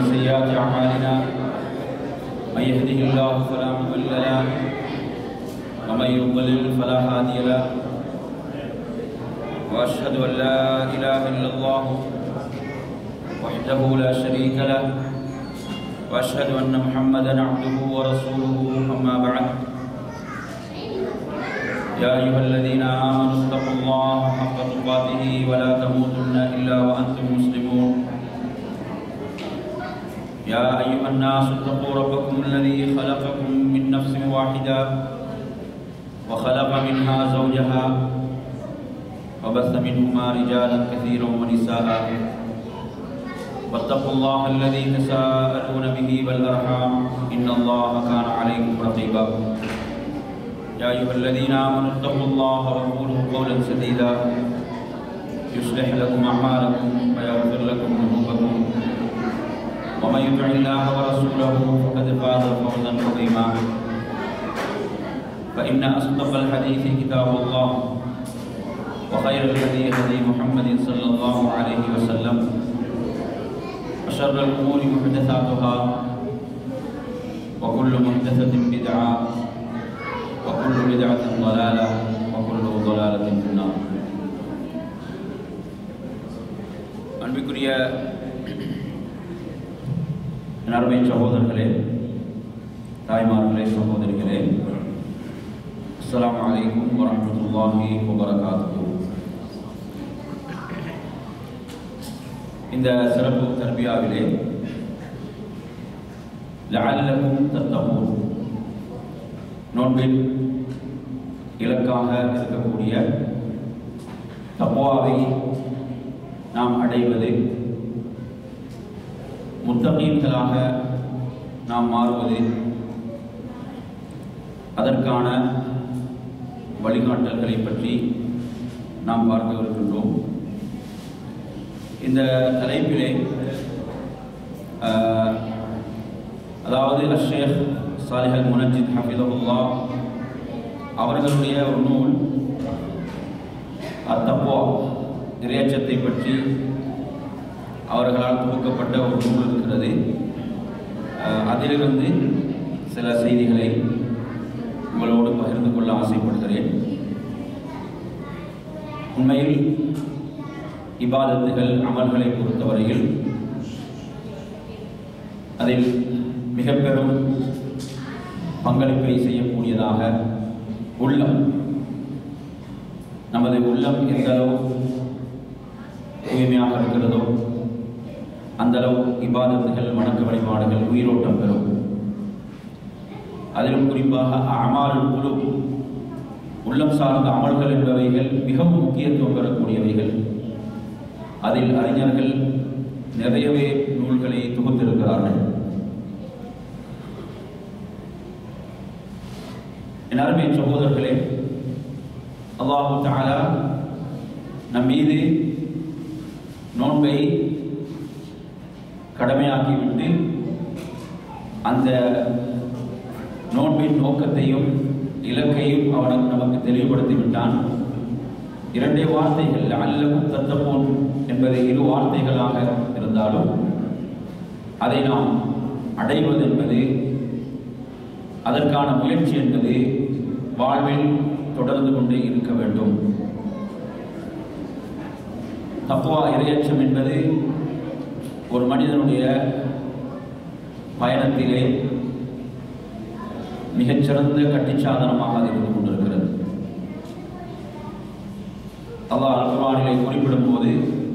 سيئات أعمالنا من يهده الله فلا مضل له ومن يضلل فلا هادي له وأشهد أن لا إله إلا الله وحده لا شريك له وأشهد أن محمدا عبده ورسوله أما بعد يا أيها الذين آمنوا اتقوا الله حق تقاته ولا تموتن إلا وأنتم مسلمون يا أيها الناس اتقوا ربكم الذي خلقكم من نفس واحدة وخلق منها زوجها وبث منهما رجالا كثيرا ونساء واتقوا الله الذي تساءلون به والأرحام إن الله كان عليكم رقيبا يا أيها الذين آمنوا اتقوا الله وقولوا قولا سديدا يصلح لكم أعمالكم ويغفر لكم ذنوبكم ومن يطع الله ورسوله فقد فاز فوزا عظيما فإن أصدق الحديث كتاب الله وخير الهدي هدي محمد صلى الله عليه وسلم وشر الأمور محدثاتها وكل محدثة بدعة وكل بدعة ضلالة وكل ضلالة في النار அன்பிற்குரிய அருமை சகோதரர்களே தாய்மார்களே சகோதரிகளே அஸ்ஸலாமு அலைக்கும் வரஹ்மத்துல்லாஹி வபரகாத்துஹு இந்த சிறப்பு தர்பியாவிலே லஅல்லக்கும் தத்தகூன் நோன்பின் இலக்காக இருக்கக்கூடிய தப்போவை நாம் அடைவது முத்தகீன்களாக நாம் மாறுவது அதற்கான வழிகாட்டல்களை பற்றி நாம் பார்க்கவிருக்கின்றோம் இந்த தலைப்பிலே அதாவது அஷேக் சாலிஹல் முனஜித் ஹஃபிதகுல்லா அவர்களுடைய ஒரு நூல் அத்தப்போ இறையச்சத்தை பற்றி அவர்களால் துவக்கப்பட்ட ஒரு நூல் இருக்கிறது அதிலிருந்து சில செய்திகளை உங்களோடு பகிர்ந்து கொள்ள ஆசைப்படுகிறேன் உண்மையில் இபாதத்துகள் அமல்களை பொறுத்தவரையில் அதில் மிக பெரும் பங்களிப்பை செய்யக்கூடியதாக உள்ளம் நமது உள்ளம் எந்த அளவு தூய்மையாக இருக்கிறதோ அந்த அளவு இபாதத்துகள் வணக்க வழிபாடுகள் உயிரோட்டம் பெறும் அதிலும் குறிப்பாக அமால் குழு உள்ளம் சார்ந்த அமல்கள் என்பவைகள் மிகவும் முக்கியத்துவம் பெறக்கூடியவைகள் அதில் அறிஞர்கள் நிறையவே நூல்களை தொகுத்திருக்கிறார்கள் என் அருமை சகோதரர்களே அல்லாஹு தாலா நம் மீது நோன்பை கடமையாக்கிவிட்டு அந்த நோன்பின் நோக்கத்தையும் இலக்கையும் அவன் நமக்கு தெளிவுபடுத்தி விட்டான் இரண்டே வார்த்தைகள் அல்லவும் தத்தப்போன் என்பது இரு வார்த்தைகளாக இருந்தாலும் அதை நாம் அடைவது என்பது அதற்கான முயற்சி என்பது வாழ்வில் தொடர்ந்து கொண்டே இருக்க வேண்டும் தப்புவா இரையச்சம் என்பது ஒரு மனிதனுடைய பயணத்திலே மிகச்சிறந்த கட்டிச்சாதனமாக இருந்து கொண்டிருக்கிறது அல்லாஹ் குர்ஆனிலே குறிப்பிடும் போது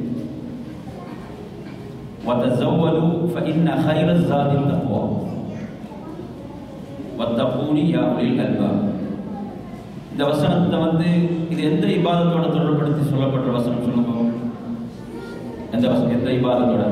وتزودوا فإن خير الزاد التقوى واتقوني يا أولي الألباب இந்த வசனத்தை வந்து இது எந்த இபாதத்தோட தொடர்படுத்தி சொல்லப்பட்ட வசனம் சொல்லுங்க எந்த வசனம் எந்த இபாதத்தோட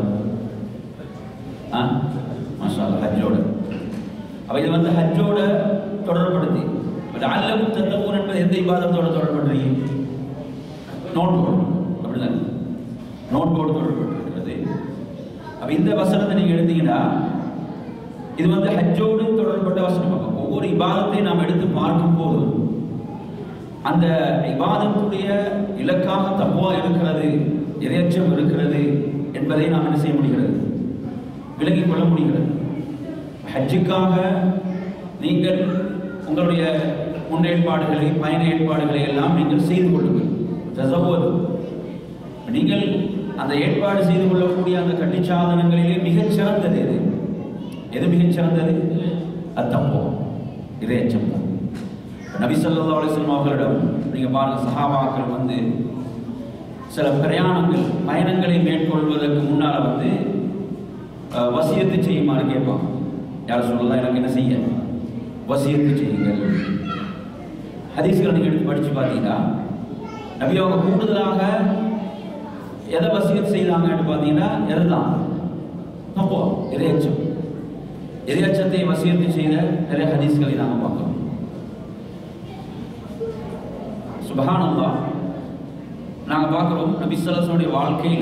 ஆ மாஷா ஹஜ்ஜோட அப்ப இது வந்து ஹஜ்ஜோட தொடர்படுத்தி அல்லவும் தத்தவும் என்பது எந்த இபாதத்தோட தொடர்படுறீங்க நோட் போர்டு அப்படிதான் நோட் போர்டு தொடர்பட்டிருக்கிறது அப்ப இந்த வசனத்தை நீங்க எடுத்தீங்கன்னா இது வந்து ஹஜ்ஜோடு தொடர்பட்ட வசனம் ஒவ்வொரு இபாதத்தை நாம் எடுத்து பார்க்கும் போது அந்த இபாதத்துடைய இலக்காக தப்புவா இருக்கிறது இறையச்சம் இருக்கிறது என்பதை நாம் என்ன செய்ய முடிகிறது விலகிக் கொள்ள முடிகிறது ஹஜ்ஜுக்காக நீங்கள் உங்களுடைய முன்னேற்பாடுகளை பயண ஏற்பாடுகளை எல்லாம் நீங்கள் செய்து கொள்ளுங்கள் தசவோது நீங்கள் அந்த ஏற்பாடு செய்து கொள்ளக்கூடிய அந்த கட்டிச்சாதனங்களிலே மிகச் சிறந்தது எது எது மிகச் சிறந்தது அத்தப்போ இறையச்சம் தான் நபி ஸல்லல்லாஹு அலைஹி வஸல்லம் அவர்களிடம் நீங்கள் பாருங்க சஹாபாக்கள் வந்து சில பிரயாணங்கள் பயணங்களை மேற்கொள்வதற்கு முன்னால் வந்து அஹ், வசியத்து செய்யுமாறு கேட்பான் யார் சொல்லலாம் எனக்கு என்ன செய்ய வசியத்து செய்யுங்கள் ஹதீஸ்களை நீங்கள் எடுத்து படித்து பார்த்தீங்கன்னா நபி அவங்க கூடுதலாக எதை வசியத்து செய்தாங்கன்னு பார்த்தீங்கன்னா எதுதான் அப்போ இறையச்சம் இறையச்சத்தை வசியத்து செய்த நிறைய ஹதீஸ்களை நாங்கள் பார்க்கிறோம் சுபஹானல்லாஹ் நாங்கள் பார்க்குறோம் நபி ஸல்லல்லாஹு வாழ்க்கையில்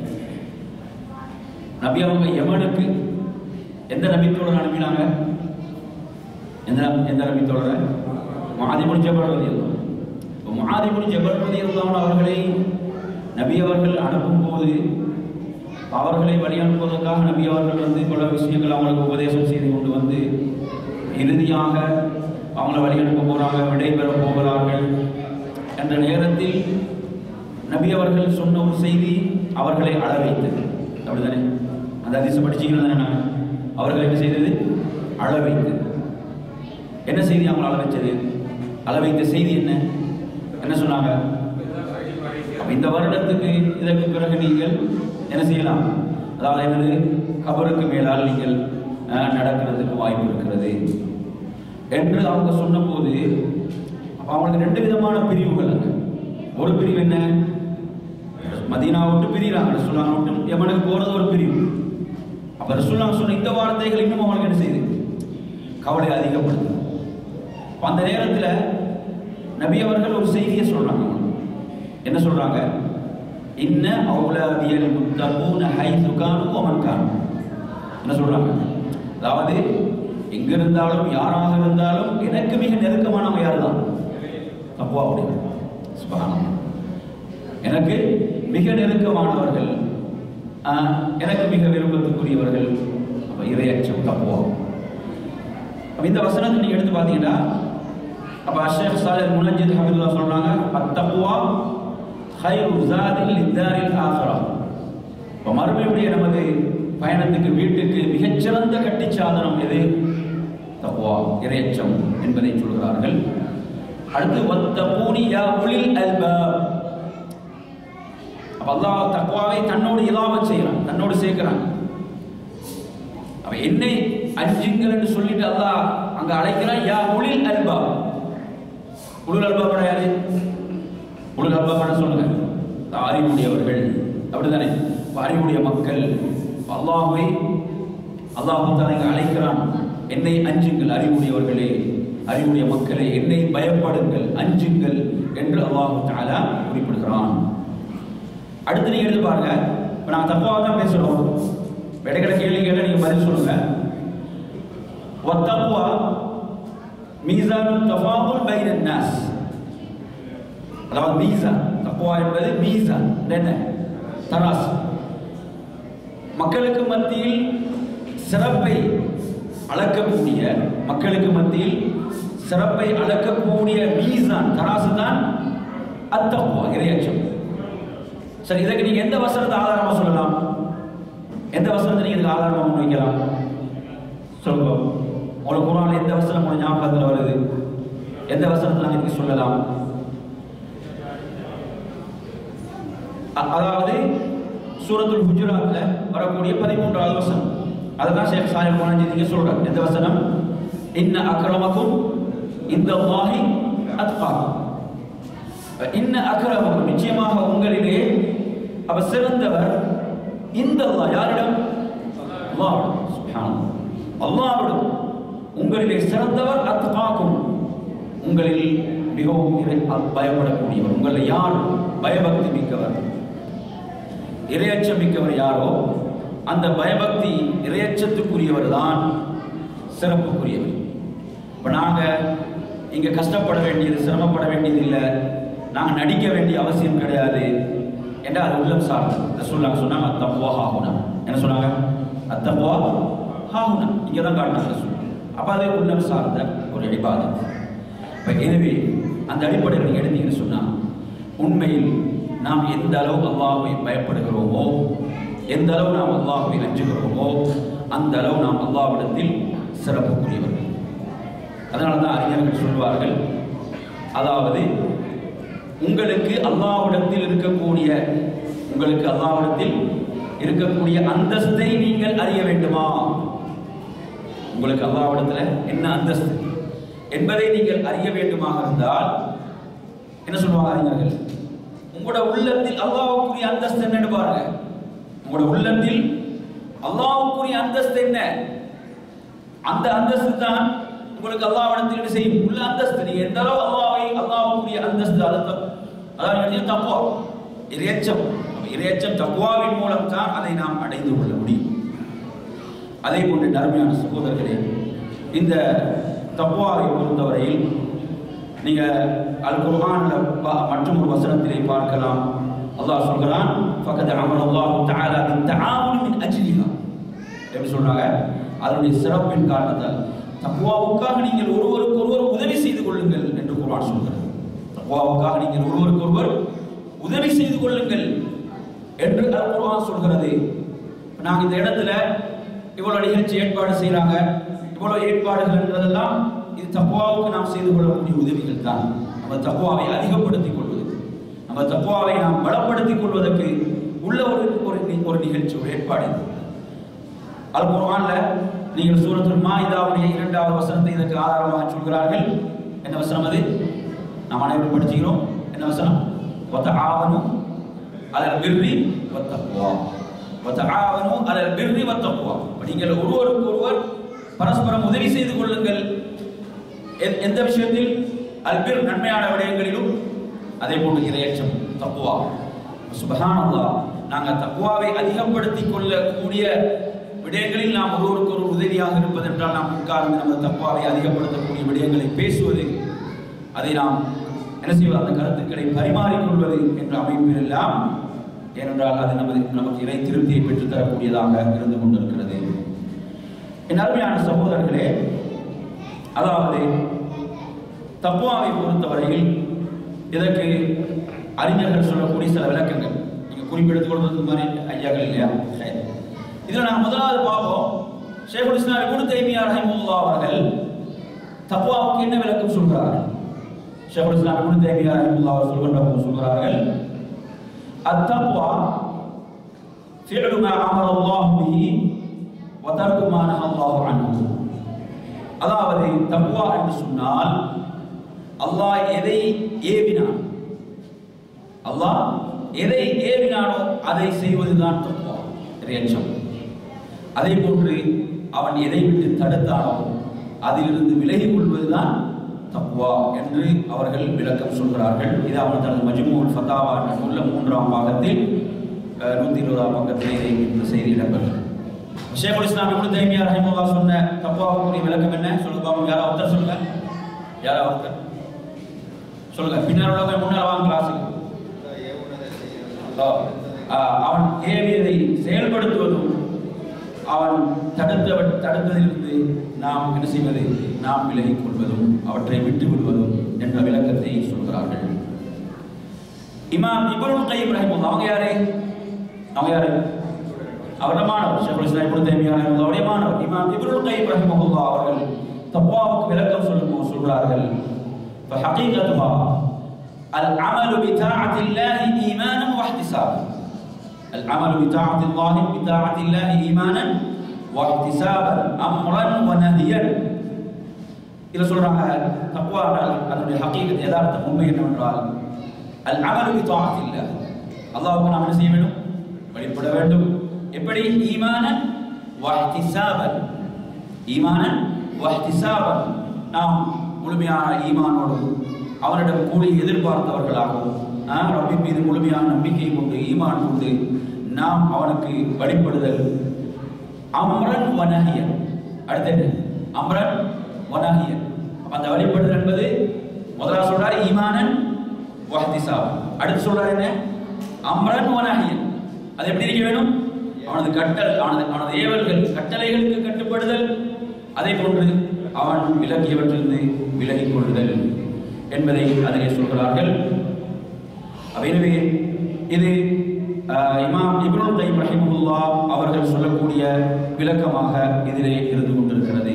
நபி அவங்க யமனுக்கு எந்த நபித்தோடு அனுப்பினாங்க எந்த எந்த நபித்தோட மாதிபுன் ஜபல் ரலியல்லாஹு இப்போ மாதிபுன் ஜபல் ரலியல்லாஹு அவர்களை நபி அவர்கள் அனுப்பும்போது அவர்களை வழி அனுப்புவதற்காக நபி அவர்கள் வந்து பல விஷயங்கள் அவங்களுக்கு உபதேசம் செய்து கொண்டு வந்து இறுதியாக அவங்கள வழி அனுப்ப போகிறாங்க விடைபெற போகிறார்கள் என்ற நேரத்தில் நபி அவர்கள் சொன்ன ஒரு செய்தி அவர்களை அழ வைத்தது அப்படிதானே அந்த அதிசயம் படிச்சீங்கன்னா தானே நான் அவர்கள் என்ன செய்தது அழ வைத்தது என்ன செய்தி அவங்களை அழ வச்சது அழ வைத்த செய்தி என்ன என்ன சொன்னாங்க அப்ப இந்த வருடத்துக்கு இதற்கு பிறகு நீங்கள் என்ன செய்யலாம் அதாவது என்னது கபருக்கு மேலால் நீங்கள் அஹ், நடக்கிறதுக்கு வாய்ப்பு இருக்கிறது என்று அவங்க சொன்னபோது அப்ப அவங்களுக்கு ரெண்டு விதமான பிரிவுகள் அங்க ஒரு பிரிவு என்ன மதீனா விட்டு பிரிகிறாங்க ரசூலுல்லாஹ் விட்டு யமனுக்கு போறது ஒரு பிரிவு அப்ப ரசூலுல்லாஹ் சொன்ன இந்த வார்த்தைகள் இன்னும் அவங்களுக்கு என்ன செய்யுது கவலை அதிகப்படுத்துது அப்ப அந்த நேரத்துல நபி அவர்கள் ஒரு செய்தியை சொல்றாங்க என்ன சொல்றாங்க இன்ன அவுலாதியல் முத்தகூன ஹைது கானு வமன் கானு என்ன சொல்றாங்க அதாவது எங்க இருந்தாலும் யாராக இருந்தாலும் எனக்கு மிக நெருக்கமானவங்க யார் தான் தப்புவா அப்படின்னு சுபஹானல்லாஹ். எனக்கு மிக நெருக்கமானவர்கள் ஆஹ், எனக்கு மிக விருப்பத்துக்குரியவர்கள் அப்ப இரையச்சம் தப்புவா அப்ப இந்த வசனத்தை நீங்க எடுத்து பார்த்தீங்கன்னா அப்ப அஷேக் சாலித் முனஜித் ஹபிதுல்லா சொல்றாங்க அத்தப்புவா ஹைரு ஜாதில் லித்தாரில் ஆஃபரா இப்போ மறுமையுடைய நமது பயணத்துக்கு வீட்டுக்கு மிகச்சிறந்த கட்டிச் சாதனம் எது தக்குவா இரையச்சம் என்பதை சொல்கிறார்கள் அடுத்து வத்தபூனி யா உலில் அல்பாப் அப்ப அல்லாஹ் தக்குவாவை தன்னோடு இலாவ செய்யறான் தன்னோடு சேர்க்கிறான் அவ என்னை அஞ்சுங்கள் என்று சொல்லிட்டு அல்லாஹ் அங்க அழைக்கிறான் யா உலில் அல்பாப் உலுல் அல்பாப் யாரு உலக அல்லாஹ் சொல்லுங்க அறிவுடையவர்கள் அப்படிதானே இப்ப அறிவுடைய மக்கள் இப்ப அல்லாஹ்வை அல்லாஹ் தான் இங்க அழைக்கிறான் என்னை அஞ்சுங்கள் அறிவுடையவர்களே அறிவுடைய மக்களே என்னை பயப்படுங்கள் அஞ்சுங்கள் என்று அல்லாஹ் தஆலா குறிப்பிடுகிறான் அடுத்து நீங்க எடுத்து பாருங்க இப்ப நான் தப்பாக தான் பேசுறோம் இடைக்கிட கேள்வி கேட்ட நீங்க பதில் சொல்லுங்க வத்தக்வா மீசானு தஃபாவுல் பைனன் நாஸ் அதாவது மீசா தக்குவா என்பது மீசா என்ன தராசு மக்களுக்கு மத்தியில் சிறப்பை அளக்கக்கூடிய மக்களுக்கு மத்தியில் சிறப்பை அளக்கக்கூடிய மீசான் தராசு தான் அத்தக்குவா இரையச்சம் சரி இதற்கு நீங்க எந்த வசனத்தை ஆதாரமா சொல்லலாம் எந்த வசனத்தை நீங்க இதுக்கு ஆதாரமா முன்வைக்கலாம் சொல்லுங்க உங்களுக்கு குரான் எந்த வசனம் உங்களுக்கு ஞாபகத்தில் வருது எந்த வசனத்தை நாங்கள் இதுக்கு சொல்லலாம் அ- அதாவது சூரத்துல் ஹுஜுராத்ல வரக்கூடிய பதிமூன்றாவது வசனம் அதுதான் ஷேக் சாஹிப் குரான் நீங்க சொல்றார் எந்த வசனம் இன்ன அக்ரமக்கும் இந்த அல்லாஹி அத்கா இன்ன அக்ரமக்கும் நிச்சயமாக உங்களிலே அவர் சிறந்தவர் இந்த அல்லாஹ் யாரிடம் அல்லாஹ்விடம் சுப்ஹானல்லாஹ் அல்லாஹ்விடம் உங்களிலே சிறந்தவர் அத்காக்கும் உங்களில் மிகவும் இறை- பயப்படக்கூடியவர் உங்களில் யார் பயபக்தி மிக்கவர் இரையச்சம் மிக்கவர் யாரோ அந்த பயபக்தி இரையச்சத்துக்குரியவர் தான் சிறப்புக்குரியவர் இப்போ நாங்கள் இங்கே கஷ்டப்பட வேண்டியது சிரமப்பட வேண்டியது இல்லை நாங்கள் நடிக்க வேண்டிய அவசியம் கிடையாது என்றால் அது உள்ளம் சார்ந்தது ரசூலுல்லாஹ் சொன்னாங்க தப்புவாக ஆகணும் என்ன சொன்னாங்க அத்தகுவா ஹாஹுனா இங்கே தான் காட்டினாங்க அப்போ அது உள்ளம் சார்ந்த ஒரு இபாதத் இப்போ எனவே அந்த அடிப்படையில் நீங்கள் எடுத்தீங்கன்னு சொன்னால் உண்மையில் நாம் எந்த அளவு அல்லாஹ்வை பயப்படுகிறோமோ எந்த அளவு நாம் அல்லாஹ்வை அஞ்சுகிறோமோ அந்த அளவு நாம் அல்லாஹ்விடத்தில் சிறப்புக்குரியவர்கள் அதனால தான் அறிஞர்கள் சொல்வார்கள் அதாவது உங்களுக்கு அல்லாஹ்விடத்தில் இருக்கக்கூடிய உங்களுக்கு அல்லாஹ்விடத்தில் இருக்கக்கூடிய அந்தஸ்தை நீங்கள் அறிய வேண்டுமா உங்களுக்கு அல்லாஹ்விடத்தில் என்ன அந்தஸ்து என்பதை நீங்கள் அறிய வேண்டுமாக இருந்தால் என்ன சொல்லுவாங்க அறிஞர்கள் உங்களோட உள்ளத்தில் அல்லாஹ்வுக்குரிய அந்தஸ்து என்னன்னு பாருங்க உங்களோட உள்ளத்தில் அல்லாஹ்வுக்குரிய அந்தஸ்து என்ன அந்த அந்தஸ்து தான் உங்களுக்கு அல்லாஹ்விடத்தில் என்ன செய்யும் உள்ள அந்தஸ்து நீங்க எந்த அளவு அல்லாஹ்வை அல்லாஹ்வுக்குரிய அந்தஸ்து அதை த- அதாவது தக்குவா இரையச்சம் அப்ப இரையச்சம் தக்குவாவின் மூலம் தான் அதை நாம் அடைந்து கொள்ள முடியும் அதே போன்று நறுமையான சகோதரர்களே இந்த தக்குவாவை பொறுத்தவரையில் நீங்க அல் குர்ஆன்ல ப- மற்றும் ஒரு வசனத்திலே பார்க்கலாம் அல்லாஹ் சொல்கிறான் ஃபகத் அமர அல்லாஹ் தஆலா பின் தஆவுன் மின் அஜ்லிஹா எப்படி சொல்றாங்க அதனுடைய சிறப்பின் காரணத்தால் தக்குவாவுக்காக நீங்கள் ஒருவருக்கு ஒருவர் உதவி செய்து கொள்ளுங்கள் என்று குர்ஆன் சொல்கிறது தக்குவாவுக்காக நீங்கள் ஒருவருக்கு ஒருவர் உதவி செய்து கொள்ளுங்கள் என்று அல் குர்ஆன் சொல்கிறது இப்ப நாங்க இந்த இடத்துல இவ்வளவு நிகழ்ச்சி ஏற்பாடு செய்றாங்க இவ்வளவு ஏற்பாடுகள்ன்றதெல்லாம் இது தக்குவாவுக்கு நாம் செய்து கொள்ளக்கூடிய உதவிகள் தான் நம்ம தக்குவாவை அதிகப்படுத்திக் கொள்வது நம்ம தக்குவாவை நாம் பலப்படுத்திக் கொள்வதற்கு உள்ள ஒரு ஒரு நி- ஒரு நிகழ்ச்சி ஒரு ஏற்பாடு இது. அல் குர்ஆன்ல நீங்கள் சூரத்துல் மாயிதாவுடைய இரண்டாவது வசனத்தை இதற்கு ஆதாரமாக சொல்கிறார்கள் என்ன வசனம் அது நாம் அனைவரும் படிச்சுக்கிறோம் என்ன வசனம் வதஆவனு அலல் பிர்ரி வத்தக்வா வதஆவனு அலல் பிர்ரி வத்தக்வா அப்ப நீங்கள் ஒருவருக்கு ஒருவர் பரஸ்பரம் உதவி செய்து கொள்ளுங்கள் எ- எந்த விஷயத்தில் அல்பிர் நன்மையான விடயங்களிலும் அதே போன்று இரையச்சம் தக்குவா சுபஹானல்லாஹ் நாங்க தக்குவாவை அதிகப்படுத்திக் கொள்ளக்கூடிய விடயங்களில் நாம் ஒருவருக்கு ஒரு உதவியாக இருப்பதென்றால் நாம் உட்கார்ந்து நமது தக்குவாவை அதிகப்படுத்தக்கூடிய விடயங்களை பேசுவது அதை நாம் என்ன செய்வது அந்த கருத்துக்களை பரிமாறிக்கொள்வது என்ற அமைப்பில் எல்லாம் ஏனென்றால் அது நமது நமக்கு இறை திருப்தியை பெற்றுத் தரக்கூடியதாக இருந்து கொண்டிருக்கிறது என் அருமையான சகோதரர்களே அதாவது தக்குவாவை பொறுத்தவரையில் இதற்கு அறிஞர்கள் சொல்லக்கூடிய சில விளக்கங்கள் நீங்க குறிப்பெடுத்துக் கொள்வது மாதிரி ஐயாக்கள் இல்லையா சரி. இதுல நான் முதலாவது பார்ப்போம் ஷேகுல் இஸ்லாம் இப்னு தைமியா ரஹிமஹுல்லாஹ் அவர்கள் தக்குவாவுக்கு என்ன விளக்கம் சொல்கிறார்கள் ஷேகுல் இஸ்லாம் இப்னு தைமியா ரஹிமஹுல்லாஹ் அவர்கள் சொல்கின்ற போது சொல்கிறார்கள் அத்தக்வா فعل ما أمر الله به وترك ما نهى الله عنه அதாவது தக்வா என்று சொன்னால் அல்லாஹ் எதை ஏவினான் அல்லாஹ் எதை ஏவினானோ அதை செய்வதுதான் தக்வா இறையச்சம் அதே போன்று அவன் எதை விட்டு தடுத்தானோ அதிலிருந்து விலகிக் கொள்வதுதான் தக்வா என்று அவர்கள் விளக்கம் சொல்கிறார்கள் இது அவன் தனது மஜ்மூல் ஃபதாவா என்ற நூல்ல மூன்றாம் பாகத்தில் அஹ், நூத்தி இருபதாம் பக்கத்தில் இதை இந்த செய்தி இடம்பெறுகிறது ஷேகுல் இஸ்லாம் இப்னு தைமியா ரஹிமஹுல்லாஹ் சொன்ன தக்வாவுக்குரிய விளக்கம் என்ன சொல்லுங்க பாப்போம் யாரா ஒருத்தர் சொல்லுங்க யாரா ஒருத்தர் சொல்லுங்க பின்னால் உள்ளவங்க முன்னால் வாங்க கிளாஸுக்கு ஆ, அவன் ஏவியதை செயல்படுத்துவதும் அவன் தடுத்த தடுத்ததிலிருந்து நாம் என்ன செய்வது நாம் விலகிக் கொள்வதும் அவற்றை விட்டு விடுவதும் என்ற விளக்கத்தை சொல்கிறார்கள் இமாம் இப்னுல் கையம் ரஹிமஹுல்லாஹ் அவங்க யாரு அவங்க யாரு அவரோட மாணவர் ஷேகுல் இஸ்லாம் இப்னு தைமியா ரஹிமஹுல்லாஹ்வுடைய மாணவர் இமாம் இப்னுல் கையம் ரஹிமஹுல்லாஹ் அவர்கள் தக்வாவுக்கு விளக்கம் சொல்லும்போது சொல்கிறார்கள் فحقيقتها العمل بطاعة الله إيمانا واحتسابا العمل بطاعة الله بطاعة الله إيمانا واحتسابا أمرا ونهيا இதில் சொல்றாங்க தக்குவா அதனுடைய ஹக்கீகத் யதார்த்த உண்மை என்னவென்றால் அல் அமலு பி தாஅத்தில்லா அல்லாஹ்வுக்கு நாம் என்ன செய்ய வேண்டும் வழிபட வேண்டும் எப்படி ஈமானன் வஹ்திசாபன் ஈமானன் வஹ்திசாபன் நாம் முழுமையான ஈமானோடு அவனிடம் கூலி எதிர்பார்த்தவர்களாகவும் ஆ, ரப்பின் மீது முழுமையான நம்பிக்கை கொண்டு ஈமான் கொண்டு நாம் அவனுக்கு வழிபடுதல் அம்ரன் வனஹியன் அடுத்து என்ன அம்ரன் வனஹியன் அப்ப அந்த வழிபடுதல் என்பது முதல்ல சொல்றாரு ஈமானன் வஹ்திசாப் அடுத்து சொல்றாரு என்ன அம்ரன் வனஹியன் அது எப்படி இருக்க வேணும் அவனது கட்டல் அவனது அவனது ஏவல்கள் கட்டளைகளுக்கு கட்டுப்படுதல் அதே போன்று அவன் விலகியவற்றிலிருந்து விலகிக் கொள்ளுதல் என்பதை அதிலே சொல்கிறார்கள் அப்ப எனவே இது ஆஹ், இமாம் இப்னுல் கைம் ரஹிமஹுல்லா அவர்கள் சொல்லக்கூடிய விளக்கமாக இதிலே இருந்து கொண்டிருக்கிறது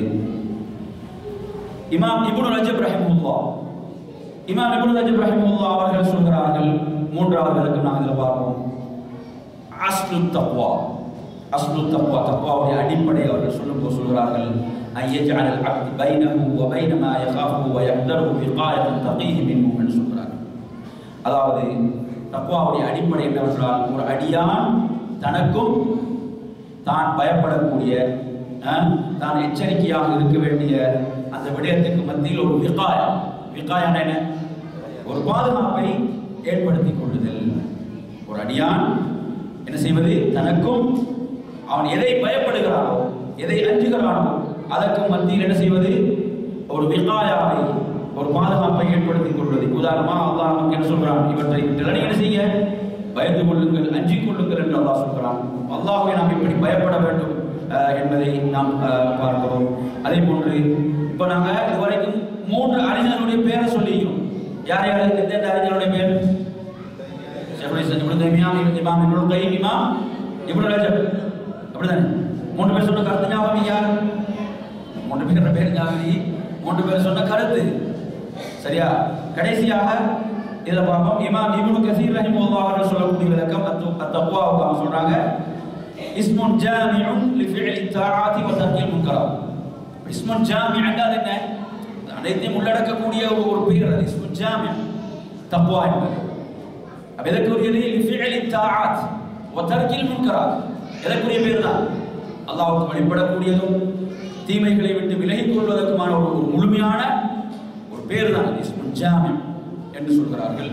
இமாம் இப்னு ரஜப் ரஹிமஹுல்லா இமாம் இப்னு ரஜப் ரஹிமஹுல்லா அவர்கள் சொல்கிறார்கள் மூன்றாவது விளக்கம் நாங்கள் இதில் பார்ப்போம் அஸ்லு தக்வா அஸ்லு தக்வா தக்வாவுடைய அடிப்படை அவர்கள் சொல்லும்போது சொல்கிறார்கள் أن يجعل العبد بينه وبين ما يخافه ويحذره وقاية تقيه منه என்று சொல்கிறார்கள் அதாவது தக்வாவுடைய அடிப்படை என்னவென்றால் ஒரு அடியான் தனக்கும் தான் பயப்படக்கூடிய அஹ், தான் எச்சரிக்கையாக இருக்க வேண்டிய அந்த விடயத்துக்கு மத்தியில் ஒரு விகாயம் விகாயம் என்ன ஒரு பாதுகாப்பை ஏற்படுத்திக் கொள்ளுதல் ஒரு அடியான் என்ன செய்வது தனக்கும் அவன் எதை பயப்படுகிறானோ எதை அஞ்சுகிறானோ அதற்கு மத்தியில் என்ன செய்வது ஒரு விகாயாவை ஒரு பாதுகாப்பை ஏற்படுத்திக் கொள்வது உதாரணமாக அல்லாஹ் நமக்கு என்ன சொல்றான் இவற்றை விட்டு என்ன செய்ய பயந்து கொள்ளுங்கள் அஞ்சிக் கொள்ளுங்கள் என்று அல்லாஹ் சொல்கிறான் அல்லாஹ்வை நாம் இப்படி பயப்பட வேண்டும் அஹ், என்பதை நாம் அஹ், பார்க்கிறோம் அதே போன்று இப்போ நாங்க இதுவரைக்கும் மூன்று அறிஞர்களுடைய பேரை சொல்லிக்கிறோம் யார் யார் எந்தெந்த அறிஞருடைய பேர் ஷேகுல் இஸ்லாம் இப்னு தைமியா இமாம் இப்னுல் கைம் இமாம் இப்னு ரஜப் அப்படிதானே மூன்று பேர் சொன்ன கருத்து ஞாபகம் யார் மூன்று பேர் பேர் ஞாபகம் மூன்று பேர் சொன்ன கருத்து சரியா கடைசியாக இதுல பார்ப்போம் இமாம் இப்னு கசீர் ரஹிமஹுல்லாஹ் அவர்கள் சொல்லக்கூடிய விளக்கம் அத்து அத்தக்வாவுக்கு அவங்க சொல்றாங்க இஸ்முன் ஜாமிஉன் லிஃபிஇல் தாஆத்தி வ தர்கில் முன்கராத் இஸ்முன் ஜாமிஅன் அது என்ன அனைத்தையும் உள்ளடக்கக்கூடிய ஒரு ஒரு பேர் அது இஸ்முன் ஜாமி தக்வா என்பது அப்ப எதற்குரியது லிஃபிஇல் தாஆத் வ தர்கில் முன்கராத் எதற்குரிய பேர் தான் அல்லாஹ்வுக்கு வழிபடக்கூடியதும் தீமைகளை விட்டு விலகிக் கொள்வதற்குமான ஒரு ஒரு முழுமையான ஒரு பேர் தான் அது இஸ்முன் ஜாமி என்று சொல்கிறார்கள்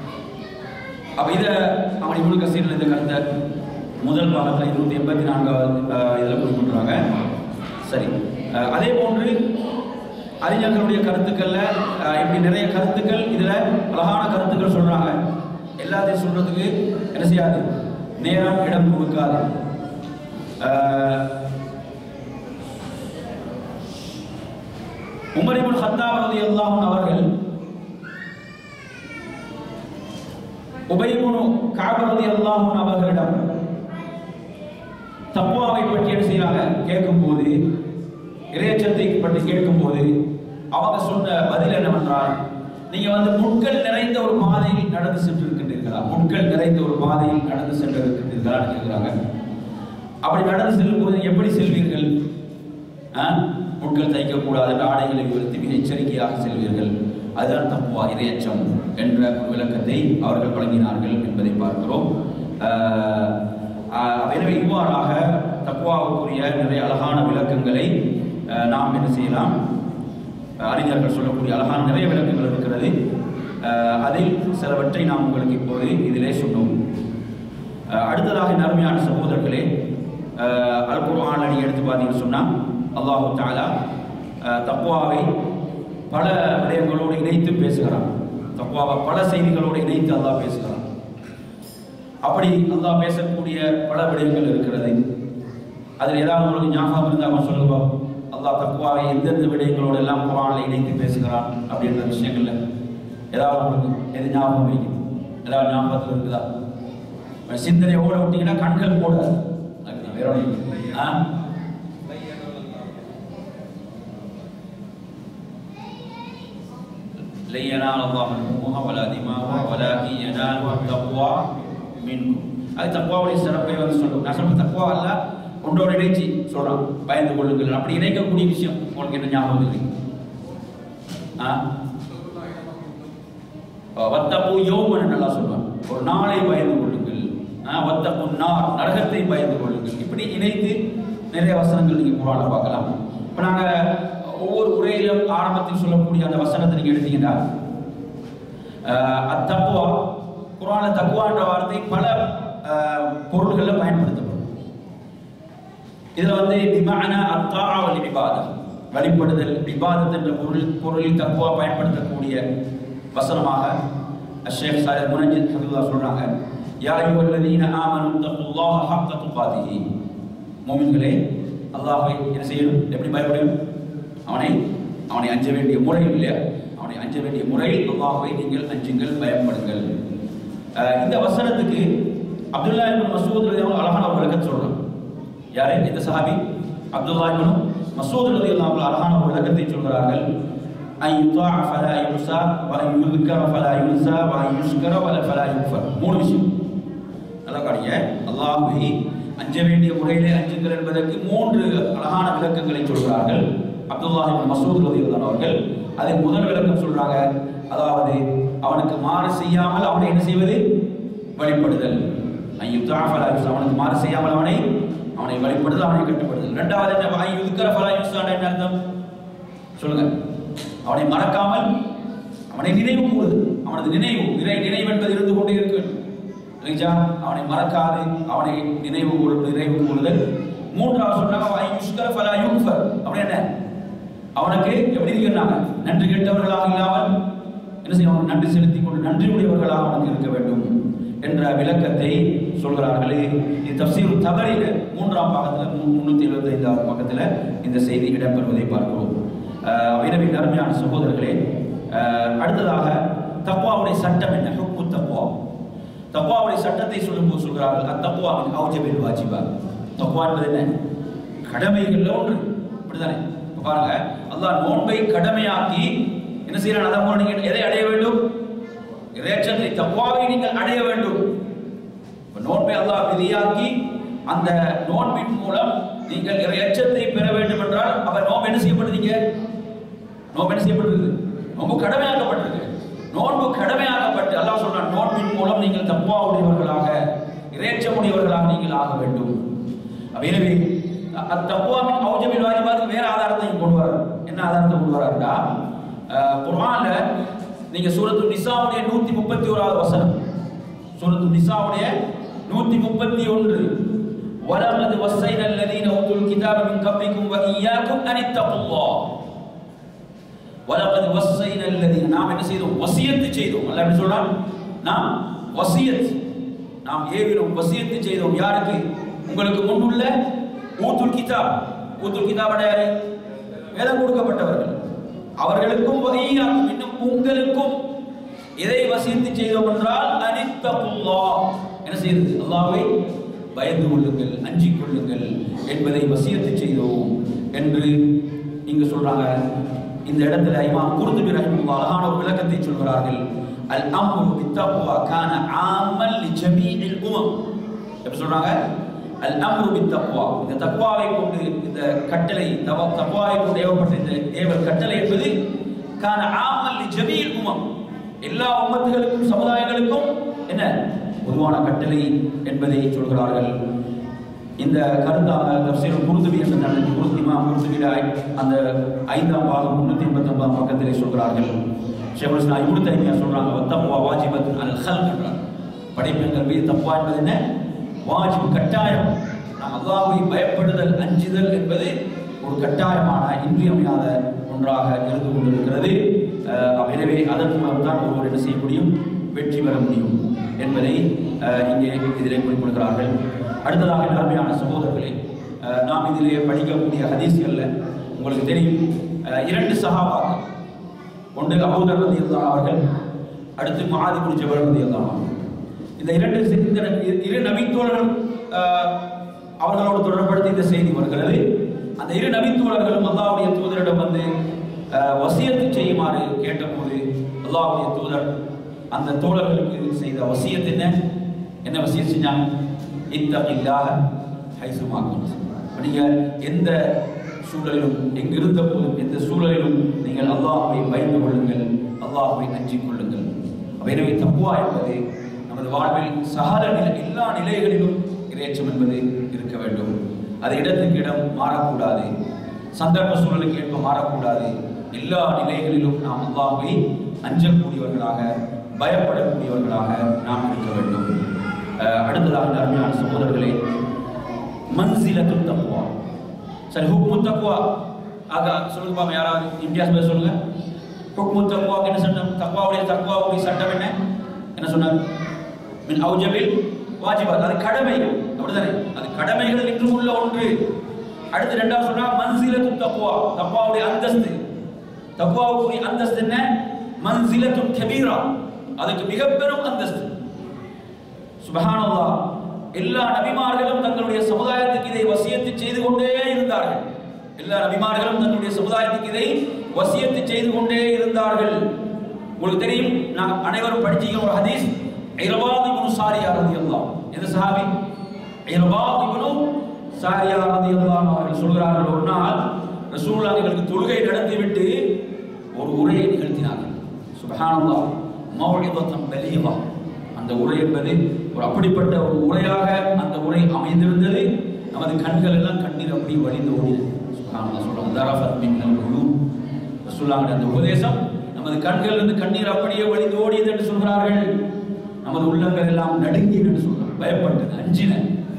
அப்ப இத அவன் இவனு கசீரில் இந்த கருத்தை முதல் பாகத்தில் இருநூத்தி எண்பத்தி நான்காவது அஹ், இதுல குறிப்பிடுறாங்க சரி அஹ், அதே போன்று அறிஞர்களுடைய கருத்துக்கள்ல அஹ், இப்படி நிறைய கருத்துக்கள் இதுல அழகான கருத்துக்கள் சொல்றாங்க எல்லாத்தையும் சொல்றதுக்கு என்ன செய்யாது நேரம் இடம் கொடுக்காது அஹ், உமர் இப்னு கத்தாப் ரலியல்லாஹு அன்ஹு அவர்கள் உபைபுனு காபரதி அல்லாஹும் அவர்களிடம் தப்புவாவை பற்றி என்ன செய்யறாங்க கேட்கும்போது இறையச்சத்தை பற்றி கேட்கும்போது அவங்க சொன்ன பதில் என்னவென்றால் நீங்க வந்து முட்கள் நிறைந்த ஒரு பாதையில் நடந்து சென்று இருக்கின்றீர்களா முட்கள் நிறைந்த ஒரு பாதையில் நடந்து சென்று இருக்கின்றீர்களா கேட்கிறாங்க அப்படி நடந்து செல்லும் போது எப்படி செல்வீர்கள் ஆ? முட்கள் தைக்கக்கூடாது என்ற ஆடைகளை உயர்த்தி மிக எச்சரிக்கையாக செல்வீர்கள் அதுதான் தப்புவா இரையச்சம் என்ற ஒரு விளக்கத்தை அவர்கள் வழங்கினார்கள் என்பதை பார்க்கிறோம் ஆஹ், ஆஹ், எனவே இவ்வாறாக தக்குவாவுக்குரிய நிறைய அழகான விளக்கங்களை ஆஹ், நாம் என்ன செய்யலாம் ஆஹ், அறிஞர்கள் சொல்லக்கூடிய அழகான நிறைய விளக்கங்கள் இருக்கிறது ஆஹ், அதில் சிலவற்றை நாம் உங்களுக்கு இப்போது இதிலே சொன்னோம் ஆஹ், அடுத்ததாக இந்த அருமையான சகோதரர்களே ஆஹ், அல் குர்ஆன் அடி எடுத்து பார்த்தீங்கன்னு சொன்னா அல்லாஹு தாலா தக்குவாவை பல விடயங்களோடு இணைத்து பேசுகிறான் தக்குவாவை பல செய்திகளோடு இணைத்து அல்லாஹ் பேசுகிறான் அப்படி அல்லாஹ் பேசக்கூடிய பல விடயங்கள் இருக்கிறது அதில் ஏதாவது உங்களுக்கு ஞாபகம் இருந்தால் அவன் சொல்லுவா அல்லாஹ் தக்குவாவை எந்தெந்த விடயங்களோடு எல்லாம் குரானில் இணைத்து பேசுகிறான் அப்படின்ற விஷயங்கள்ல ஏதாவது உங்களுக்கு எது ஞாபகம் வைக்கும் ஏதாவது ஞாபகத்தில் இருக்குதா சிந்தனை ஓட விட்டீங்கன்னா கண்கள் போட வேற ஒண்ணும் இல்லை. ஆ لن ينال الله لحومها ولا دماؤها ولكن يناله التقوى منكم அது தக்குவாவுடைய சிறப்பை வந்து சொல்லும் நான் சொல்ற தக்குவா அல்ல ஒன்றோட இணைச்சி சொல்றான் பயந்து கொள்ளுங்கள் அப்படி இணைக்கக்கூடிய விஷயம் உங்களுக்கு என்ன ஞாபகம் இருக்கு ஆ வத்தப்பு யோமன் நல்லா சொல்லுவான் ஒரு நாளை பயந்து கொள்ளுங்கள் ஆ, வத்தப்பு நார் நரகத்தை பயந்து கொள்ளுங்கள் இப்படி இணைத்து நிறைய வசனங்கள் நீங்க குரான பார்க்கலாம் இப்போ நாங்க ஒவ்வொரு உரையிலும் ஆரம்பத்தில் சொல்லக்கூடிய அந்த வசனத்தை நீங்க எடுத்தீங்கன்னா ஆஹ், அத்தக்குவா குரான தக்குவான்ற வார்த்தை பல ஆஹ், பொருள்கள்ல பயன்படுத்தப்படும் இதுல வந்து விமான அத்தா வல் இபாதத் வழிபடுதல் இபாதத் என்ற பொருள் பொருளில் தக்குவா பயன்படுத்தக்கூடிய வசனமாக அஷேக் சாயத் முனஜித் ஹபிதுல்லா சொல்றாங்க யா அய்யுஹல்லதீன ஆமனு தக்குல்லாஹ ஹக்க துகாதிஹி மூமின்களே அல்லாஹ்வை என்ன செய்யணும் எப்படி பயப்படணும் அவனை அவனை அஞ்ச வேண்டிய முறை இல்லையா அவனை அஞ்ச வேண்டிய முறையில் அல்லாஹ்வை நீங்கள் அஞ்சுங்கள் பயப்படுங்கள் அஹ் இந்த வசனத்துக்கு அப்துல்லா இப்னு மசூத் ரலியல்லாஹு அன்ஹு அழகான ஒரு விளக்கம் சொல்றாங்க யாரு இந்த சஹாபி அப்துல்லா இப்னு மசூத் ரலியல்லாஹு அன்ஹு அழகான ஒரு விளக்கத்தை சொல்கிறார்கள் அன் யுதாஅ ஃபலா யுஸா வ அன் யுذكر ஃபலா யுன்சா வ அன் யுஷ்கர வல ஃபலா யுக்ஃபர் மூணு விஷயம் நல்லா காணிங்க அல்லாஹ்வை அஞ்ச வேண்டிய முறையிலே அஞ்சுங்கள் என்பதற்கு மூன்று அழகான விளக்கங்களை சொல்கிறார்கள் அப்துல்லா இப்னு மசூத் ரலியல்லாஹு அவர்கள் அதில் முதல் விளக்கம் சொல்றாங்க அதாவது அவனுக்கு மாறு செய்யாமல் அவனை என்ன செய்வது வழிபடுதல் ஐயுத்தா ஃபலா யுஸ் அவனுக்கு மாறு செய்யாமல் அவனை அவனை வழிபடுதல் அவனை கட்டுப்படுதல் இரண்டாவது என்ன வாய் யுதுக்கர ஃபலா யுஸ் என்ன அர்த்தம் சொல்லுங்க அவனை மறக்காமல் அவனை நினைவு கூறுது அவனது நினைவு இறை நினைவு என்பது இருந்து கொண்டே இருக்கு இல்லைங்களா அவனை மறக்காது அவனை நினைவு கூறு நினைவு கூறுதல் மூன்றாவது சொன்னாங்க வாய் யுஷ்கர ஃபலா யுக்ஃபர் அப்படி என்ன அவனுக்கு எப்படி இருக்கிறாங்க நன்றி கெட்டவர்களாக இல்லாமல் என்ன செய்யணும் நன்றி செலுத்தி கொண்டு நன்றி உடையவர்களாக அவனுக்கு இருக்க வேண்டும் என்ற விளக்கத்தை சொல்கிறார்கள் இது தப்சீர் தவறில மூன்றாம் பாகத்தில் முன்னூத்தி எழுபத்தி ஐந்தாவது பக்கத்தில் இந்த செய்தி இடம்பெறுவதை பார்க்கிறோம் ஆஹ் எனவே அருமையான சகோதரர்களே ஆஹ் அடுத்ததாக தக்வாவுடைய சட்டம் என்ன ஹுக்கு தக்வா தக்வாவுடைய சட்டத்தை சொல்லும்போது சொல்கிறார்கள் அத்தக்வாவின் அவுஜபில் வாஜிபா தக்வா என்பது என்ன கடமைகள்ல ஒன்று அப்படிதானே இப்ப பாருங்க அல்லாஹ் நோன்பை கடமையாக்கி என்ன செய்யறான் அதான் போல நீங்க எதை அடைய வேண்டும் இறைச்சத்தை தக்வாவை நீங்கள் அடைய வேண்டும் இப்ப நோன்பை அல்லாஹ் விதியாக்கி அந்த நோன்பின் மூலம் நீங்கள் இறைச்சத்தை பெற வேண்டும் என்றால் அவர் நோன்பு என்ன செய்யப்படுறீங்க நோன்பு என்ன செய்யப்பட்டிருக்கு நோன்பு கடமையாக்கப்பட்டிருக்கு நோன்பு கடமையாக்கப்பட்டு அல்லாஹ் சொல்றான் நோன்பின் மூலம் நீங்கள் தப்பா உடையவர்களாக இறைச்சம் உடையவர்களாக நீங்கள் ஆக வேண்டும் அப்ப எனவே அத்தப்புவாமின் அவுஜபில் வாஜிபாத்துக்கு வேற ஆதாரத்தையும் கொண்டு வர என்ன ஆதாரத்தை கொண்டு வராருடா குர்ஆன்ல நீங்க சூரத்து நிசாவுடைய நூத்தி முப்பத்தி ஓராவது வசனம் சூரத்து நிசாவுடைய நூத்தி முப்பத்தி ஒன்று وَلَقَدْ وَصَّيْنَا الَّذِينَ أُوتُوا الْكِتَابَ مِنْ قَبْلِكُمْ وَإِيَّاكُمْ أَنِ اتَّقُوا اللَّهَ وَلَقَدْ وَصَّيْنَا الَّذِينَ நாம் என்ன செய்தோம் வசியத்து செய்தோம் அல்லாஹ் எப்படி சொல்றான் நாம் வசியத் நாம் ஏவிலும் வசியத்து செய்தோம் யாருக்கு உங்களுக்கு முன்னுள்ள ஊத்துல் கிதாப் ஊத்துல் கிதாப் யாரு வேதம் கொடுக்கப்பட்டவர்கள் அவர்களுக்கும் வகையாக்கும் இன்னும் உங்களுக்கும் எதை வசித்து செய்தோம் என்றால் அனித்தகுல்லா என்ன செய்தது அல்லாஹ்வை பயந்து கொள்ளுங்கள் அஞ்சிக் கொள்ளுங்கள் என்பதை வசியத்து செய்தோம் என்று இங்கு சொல்றாங்க இந்த இடத்துல இமாம் குருதுபி ரஹிமுல்லா அழகான ஒரு விளக்கத்தை சொல்கிறார்கள் அல் அம்ரு பித்தக்வா கான ஆமல் லிஜமீஇல் உமம் எப்படி சொல்றாங்க அல் அம்ரு பித்தக்வா இந்த தக்வாவை கொண்டு இந்த கட்டளை தவ தக்வாவை கொண்டு ஏவப்பட்ட இந்த ஏவல் கட்டளை என்பது கான ஆமல் லிஜமீஇல் உமம் எல்லா உம்மத்துகளுக்கும் சமுதாயங்களுக்கும் என்ன பொதுவான கட்டளை என்பதை சொல்கிறார்கள் இந்த கருத்தாக தப்சீர் குருதுபி என்ற தனது குருத்திமா குருதுபிடாய் அந்த ஐந்தாம் பாகம் முன்னூத்தி எண்பத்தி ஒன்பதாம் பக்கத்திலே சொல்கிறார்கள் ஷேகுல் இஸ்லாம் இப்னு தைமியா சொல்றாங்க தப்வா வாஜிபத் அல் ஹல்க் என்றார் படைப்புகள் மீது தப்வா என்பது என்ன வாஜிப் கட்டாயம் நாம் அல்லாஹ்வை பயப்படுதல் அஞ்சுதல் என்பது ஒரு கட்டாயமான இன்றியமையாத ஒன்றாக இருந்து கொண்டிருக்கிறது அஹ் எனவே அதன் மூலம் தான் ஒருவர் என்ன செய்ய முடியும் வெற்றி பெற முடியும் என்பதை அஹ், இங்கே இதிலே குறிப்பிடுகிறார்கள் அடுத்ததாக நேர்மையான சகோதரர்களே அஹ், நாம் இதிலே படிக்கக்கூடிய ஹதீஸ்கள்ல உங்களுக்கு தெரியும் அஹ், இரண்டு சகாபாக்கள் ஒன்று அபூதர் ரலியல்லாஹு அவர்கள் அடுத்து மஆதி பின் ஜபல் ரலியல்லாஹு அன்ஹு. இந்த இரண்டு செ- இந்த இரு நபித்தோழர்கள் அஹ், அவர்களோடு தொடர்படுத்தி இந்த செய்தி வருகிறது அந்த இரு நபித்தோழர்களும் அல்லாஹ்வுடைய தூதரிடம் வந்து அஹ், வசியத்து செய்யுமாறு கேட்டபோது அல்லாஹ்வுடைய தூதர் அந்த தோழர்களுக்கு செய்த வசியத் என்ன என்ன வசியத் செஞ்சாங்க இத்தகில்லாஹ ஹைசுமா குன்த். நீங்க எந்த சூழலிலும் எங்கிருந்த போதும் எந்த சூழலிலும் நீங்கள் அல்லாஹ்வை பயந்து கொள்ளுங்கள் அல்லாஹ்வை அஞ்சிக் கொள்ளுங்கள் அப்ப எனவே தப்புவா என்பது நமது வாழ்வில் சகல நிலை எல்லா நிலைகளிலும் இறையச்சம் என்பது இருக்க வேண்டும் அது இடத்துக்கு இடம் மாறக்கூடாது சந்தர்ப்ப சூழலுக்கு ஏற்ப மாறக்கூடாது எல்லா நிலைகளிலும் நாம் அல்லாஹ்வை அஞ்சக்கூடியவர்களாக பயப்படக்கூடியவர்களாக நாம் இருக்க வேண்டும் அஹ் அடுத்ததாக அருமையான சகோதரர்களே மன்சிலத்து தக்குவா சரி ஹுக்மு தக்குவா ஆக சொல்லுங்க பாப்பா யாராவது இம்தியாஸ் பேர் சொல்லுங்க ஹுக்மு தக்குவா என்ன சட்டம் தக்குவாவுடைய தக்குவாவுடைய சட்டம் என்ன என்ன சொன்னார் மின் அவுஜபில் வாஜிபாத் அது கடமை அப்படிதானே அது கடமைகள் என்று உள்ள ஒன்று அடுத்து ரெண்டாவது சொன்னா மன்சிலத்து தக்வா தக்வாவுடைய அந்தஸ்து தக்வாவுக்குரிய அந்தஸ்து என்ன மன்சிலத்து கபீரா அதுக்கு மிக பெரும் அந்தஸ்து சுபஹானல்லாஹ் எல்லா நபிமார்களும் தங்களுடைய சமுதாயத்துக்கு இதை வசியத்து செய்து கொண்டே இருந்தார்கள் எல்லா நபிமார்களும் தங்களுடைய சமுதாயத்துக்கு இதை வசியத்து செய்து கொண்டே இருந்தார்கள் உங்களுக்கு தெரியும் நான் அனைவரும் படிச்சீங்க ஒரு ஹதீஸ் இரபாத் இப்னு சாரியா ரலியல்லாஹு இந்த சஹாபி இரபாத் இப்னு சாரியா ரலியல்லாஹு அவர்கள் சொல்கிறார்கள் ஒரு நாள் ரசூலுல்லாஹ் எங்களுக்கு தொழுகை நடத்திவிட்டு ஒரு உரையை நிகழ்த்தினார்கள் சுபஹானல்லாஹ் மௌஇதத்தன் பலீகா அந்த உரை என்பது ஒரு அப்படிப்பட்ட ஒரு உரையாக அந்த உரை அமைந்திருந்தது நமது கண்கள் எல்லாம் கண்ணீர் அப்படி வழிந்து ஓடின சுபஹானல்லாஹ் சொல்றாங்க தரஃபத் மின்னல் உலூம் ரசூலுல்லாஹ்வுடைய அந்த உபதேசம் நமது கண்கள் இருந்து கண்ணீர் அப்படியே வழிந்து ஓடியது என்று சொல்கிறார்கள் நமது உள்ளங்கள் எல்லாம் நடுங்கியது என்று சொல்றாங்க பயப்பட்டது அஞ்சின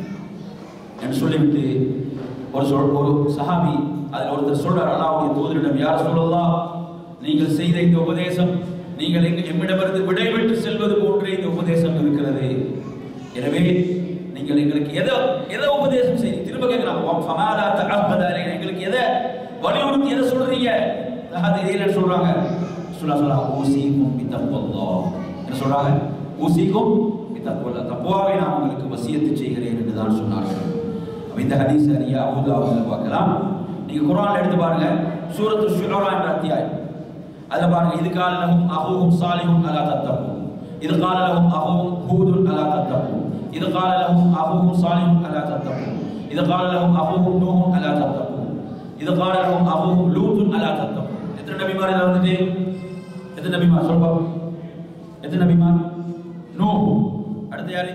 என்று சொல்லிவிட்டு ஒரு சொல் ஒரு சஹாபி அதில் ஒருத்தர் சொல்றார் அல்லாவுடைய தூதரிடம் யார் சொல்லலாம் நீங்கள் செய்த இந்த உபதேசம் நீங்கள் எங்க எம்மிடமிருந்து விடைபெற்று செல்வது போன்றே இந்த உபதேசம் இருக்கிறது எனவே நீங்கள் எங்களுக்கு எதை எதை உபதேசம் செய்ய திரும்ப கேட்கலாம் ஃபமாலா தஅஹ்பத அலைனா எங்களுக்கு எதை வலியுறுத்தி எதை சொல்றீங்க அது என்ன சொல்றாங்க சொல்ல சொல்ல ஊசிக்கும் பித்தப்பல்லாஹ் என்ன சொல்றாங்க ஊசிக்கும் பித்தப்பல்லாஹ் தக்வாவை நான் உங்களுக்கு வசியத்து செய்கிறேன் என்று தான் சொன்னார்கள் அப்ப இந்த ஹதீஸ் அறிய அபூதாவுல பார்க்கலாம் நீங்க குர்ஆன்ல எடுத்து பாருங்க சூரத்து ஷுரா என்ற அத்தியாயம் அதுல பாருங்க இது கால லஹும் அஹூஹும் சாலிஹும் அலா தத்தகும் இது கால லஹும் அஹூஹும் ஹூதுன் அலா தத்தகும் இது கால லஹும் அஹூஹும் சாலிஹும் அலா தத்தகும் இது கால லஹும் அஹூஹும் நூஹும் அலா தத்தகும் இது கால லஹும் அஹூஹும் லூத்துன் அலா தத்தகும் எத்தனை நபிமார் இதுல வந்துட்டு எத்தனை நபிமார் சொல்லுங்க எத்தனை நபிமார் நூஹ் அடுத்து யாரு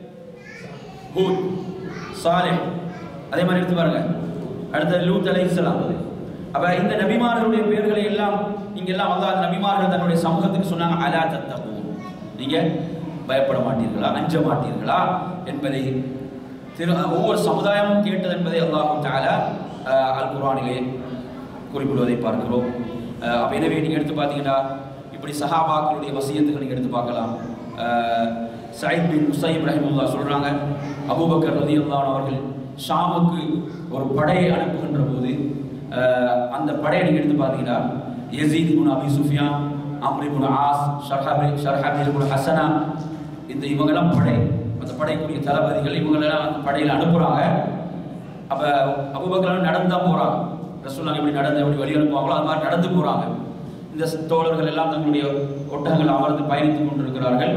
ஹூத் சாலிஹ் அதே மாதிரி எடுத்து பாருங்க அடுத்தது லூத் அலைஹிஸ்ஸலாம் அப்ப இந்த நபிமார்களுடைய பெயர்களை எல்லாம் நீங்க எல்லாம் அல்லாஹ் நபிமார்கள் தன்னுடைய சமூகத்துக்கு சொன்னாங்க அலா தத்தகு நீங்க பயப்பட மாட்டீர்களா அஞ்ச மாட்டீர்களா என்பதை திரு ஒவ்வொரு சமுதாயமும் கேட்டது என்பதை அல்லாஹு தஆலா அஹ், அல் குர்ஆனிலே குறிப்பிடுவதை பார்க்கிறோம் அஹ், அப்ப எனவே நீங்க எடுத்து பார்த்தீங்கன்னா இப்படி சஹாபாக்களுடைய வசியத்துக்கு நீங்க எடுத்து பார்க்கலாம் அஹ், சயீத் பின் முசைப் ரஹிமுல்லா சொல்றாங்க அபூபக்கர் ரலியல்லாஹு அவர்கள் ஷாமுக்கு ஒரு படையை அனுப்புகின்ற போது அஹ், அந்த படையை நீங்க எடுத்து பார்த்தீங்கன்னா Yazid ibn Abi Sufyan Amr ibn As Shurahbil Shurahbil ibn Hasana இந்த இவங்கெல்லாம் படை அந்த படைக்குரிய தளபதிகள் இவங்களெல்லாம் அந்த படையில் அனுப்புறாங்க அப்ப அபூபக்கர் நடந்து தான் போறாங்க ரசூலுல்லாஹ் எப்படி நடந்து எப்படி வழி அனுப்புவாங்களோ அது மாதிரி நடந்து போறாங்க இந்த தோழர்கள் எல்லாம் தங்களுடைய ஒட்டகங்கள் அமர்ந்து பயணித்துக் கொண்டிருக்கிறார்கள்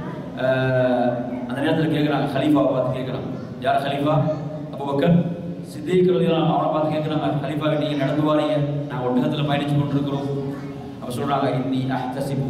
அஹ், அந்த நேரத்தில் கேட்குறாங்க ஹலீஃபா பார்த்து கேட்குறாங்க யார் ஹலீஃபா அபூபக்கர் சித்திக் ரலியல்லாஹு அவனை பார்த்து கேட்குறாங்க ஹலீஃபா நீங்க நடந்து வாரீங்க நாங்கள் ஒட்டகத்தில் பயணிச்சு கொண்டிருக்கிறோம் அப்ப சொல்றாங்க இன்னி அஹ்தசிபு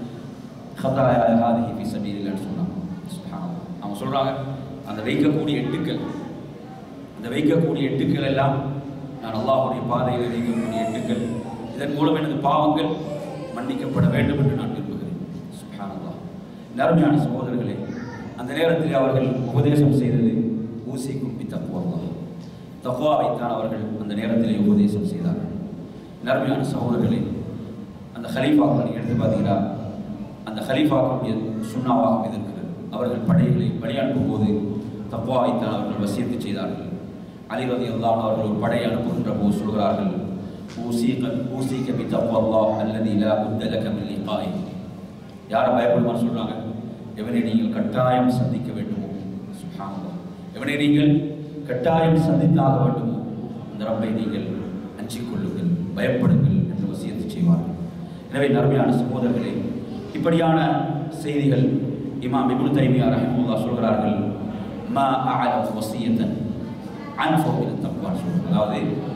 ஹதாயா ஹாதிஹி ஃபீ சபீலில்லாஹ் சொன்னாங்க சுப்ஹானல்லாஹ் அவங்க சொல்றாங்க அந்த வைக்கக்கூடிய எட்டுக்கள் அந்த வைக்கக்கூடிய எட்டுக்கள் எல்லாம் நான் அல்லாஹ்வுடைய பாதையில் வைக்கக்கூடிய எட்டுக்கள் இதன் மூலம் எனது பாவங்கள் மன்னிக்கப்பட வேண்டும் என்று நான் விரும்புகிறேன் சுப்ஹானல்லாஹ் நறுமையான சகோதரர்களே அந்த நேரத்தில் அவர்கள் உபதேசம் செய்தது ஊசிக்கும் பி தக்குவல்லாஹ் தக்குவாவைத்தான் அவர்கள் அந்த நேரத்திலே உபதேசம் செய்தார்கள் நறுமையான சகோதரர்களே அந்த ஹலீஃபாக்களை நீங்க எடுத்து பார்த்தீங்கன்னா அந்த ஹலீஃபாக்களுடைய சுண்ணாவாக இது இருக்கிறது அவர்கள் படைகளை பணி அனுப்பும் போது தக்குவாவைத்தான் அவர்கள் வசியத்து செய்தார்கள் அலி ரதி அல்லாஹ் அவர்கள் ஒரு படையை அனுப்புகின்ற போது சொல்கிறார்கள் ஊசிக ஊசிக பி தக்குவல்லாஹ் அல்லதி லா புத்த லக மின் லிகாஇ யாரை பயப்படுமான்னு சொல்றாங்க எவனை நீங்கள் கட்டாயம் சந்திக்க வேண்டுமோ சுப்ஹானல்லாஹ் எவனை நீங்கள் கட்டாயம் சந்தித்தாக வேண்டுமோ அந்த ரப்பை நீங்கள் அஞ்சிக் கொள்ளுங்கள் பயப்படுங்கள் என்று வசியத்து செய்வார்கள் எனவே நர்மையான சகோதரர்களே இப்படியான செய்திகள் இமாம் இப்னு தைமியா ரஹிமஹுல்லாஹ் சொல்கிறார்கள் மா அஅல வசியத்தன் அன் ஃபௌமின தக்வா சொல்றாங்க அதாவது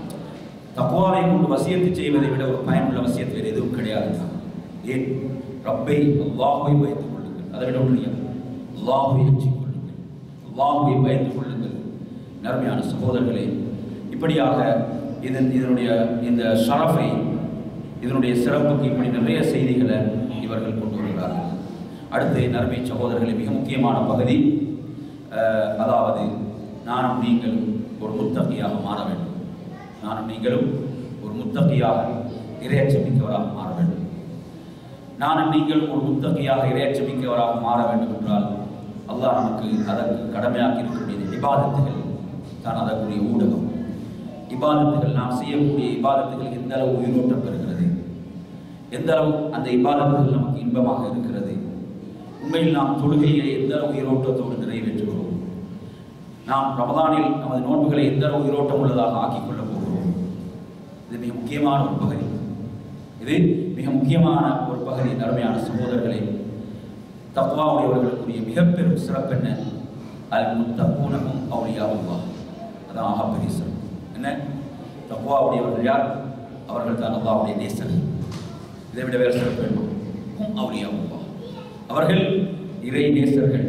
தக்வாவை கொண்டு வசியத்து செய்வதை விட ஒரு பயனுள்ள வசியத்து வேறு எதுவும் கிடையாது ஏன் ரப்பை அல்லாஹ்வை பயந்து கொள்ளுங்கள் அதை விட ஒன்று அல்லாஹ்வை அஞ்சிக் கொள்ளுங்கள் அல்லாஹ்வை பயந்து கொள்ளுங்கள் நர்மையான சகோதரர்களே இப்படியாக இதன் இதனுடைய இந்த ஷரஃபை இதனுடைய சிறப்புக்கு இப்படி நிறைய செய்திகளை இவர்கள் கொண்டு வருகிறார்கள் அடுத்து நறுமை சகோதரர்களே மிக முக்கியமான பகுதி அஹ், அதாவது நானும் நீங்களும் ஒரு முத்தகையாக மாற வேண்டும் நானும் நீங்களும் ஒரு முத்தகையாக இரையச்சமிக்கவராக மாற வேண்டும் நானும் நீங்களும் ஒரு முத்தகையாக இரையச்சமிக்கவராக மாற வேண்டும் என்றால் அல்லாஹ் நமக்கு அதற்கு கடமையாக்கி இருக்கக்கூடிய இபாதத்துகள் தான் அதற்குரிய ஊடகம் இபாதத்துகள் நாம் செய்யக்கூடிய இபாதத்துகள் எந்த அளவு உயிரோட்டம் பெறுகிறது எந்த அளவு அந்த இபாதத்துகள் நமக்கு இன்பமாக இருக்கிறது உண்மையில் நாம் தொழுகையை எந்த அளவு உயிரோட்டத்தோடு நிறைவேற்றுகிறோம் நாம் ரமதானில் நமது நோன்புகளை எந்த அளவு உயிரோட்டம் உள்ளதாக ஆக்கிக் கொள்ளப் போகிறோம் இது மிக முக்கியமான ஒரு பகுதி இது மிக முக்கியமான ஒரு பகுதி அருமையான சகோதரர்களே தக்வாவுடையவர்களுக்குரிய மிக பெரும் சிறப்பு என்ன அல் முத்தகூனமும் அவுளியாவுல்லா அதான் ஆகப்பெரிய சிறப்பு என்ன தக்வாவுடையவர்கள் யார் அவர்கள் தான் அல்லாவுடைய நேசர்கள் இதை விட வேறு சிறப்பு வேண்டும் ஹும் அவுளியாவுல்லா அவர்கள் இறை நேசர்கள்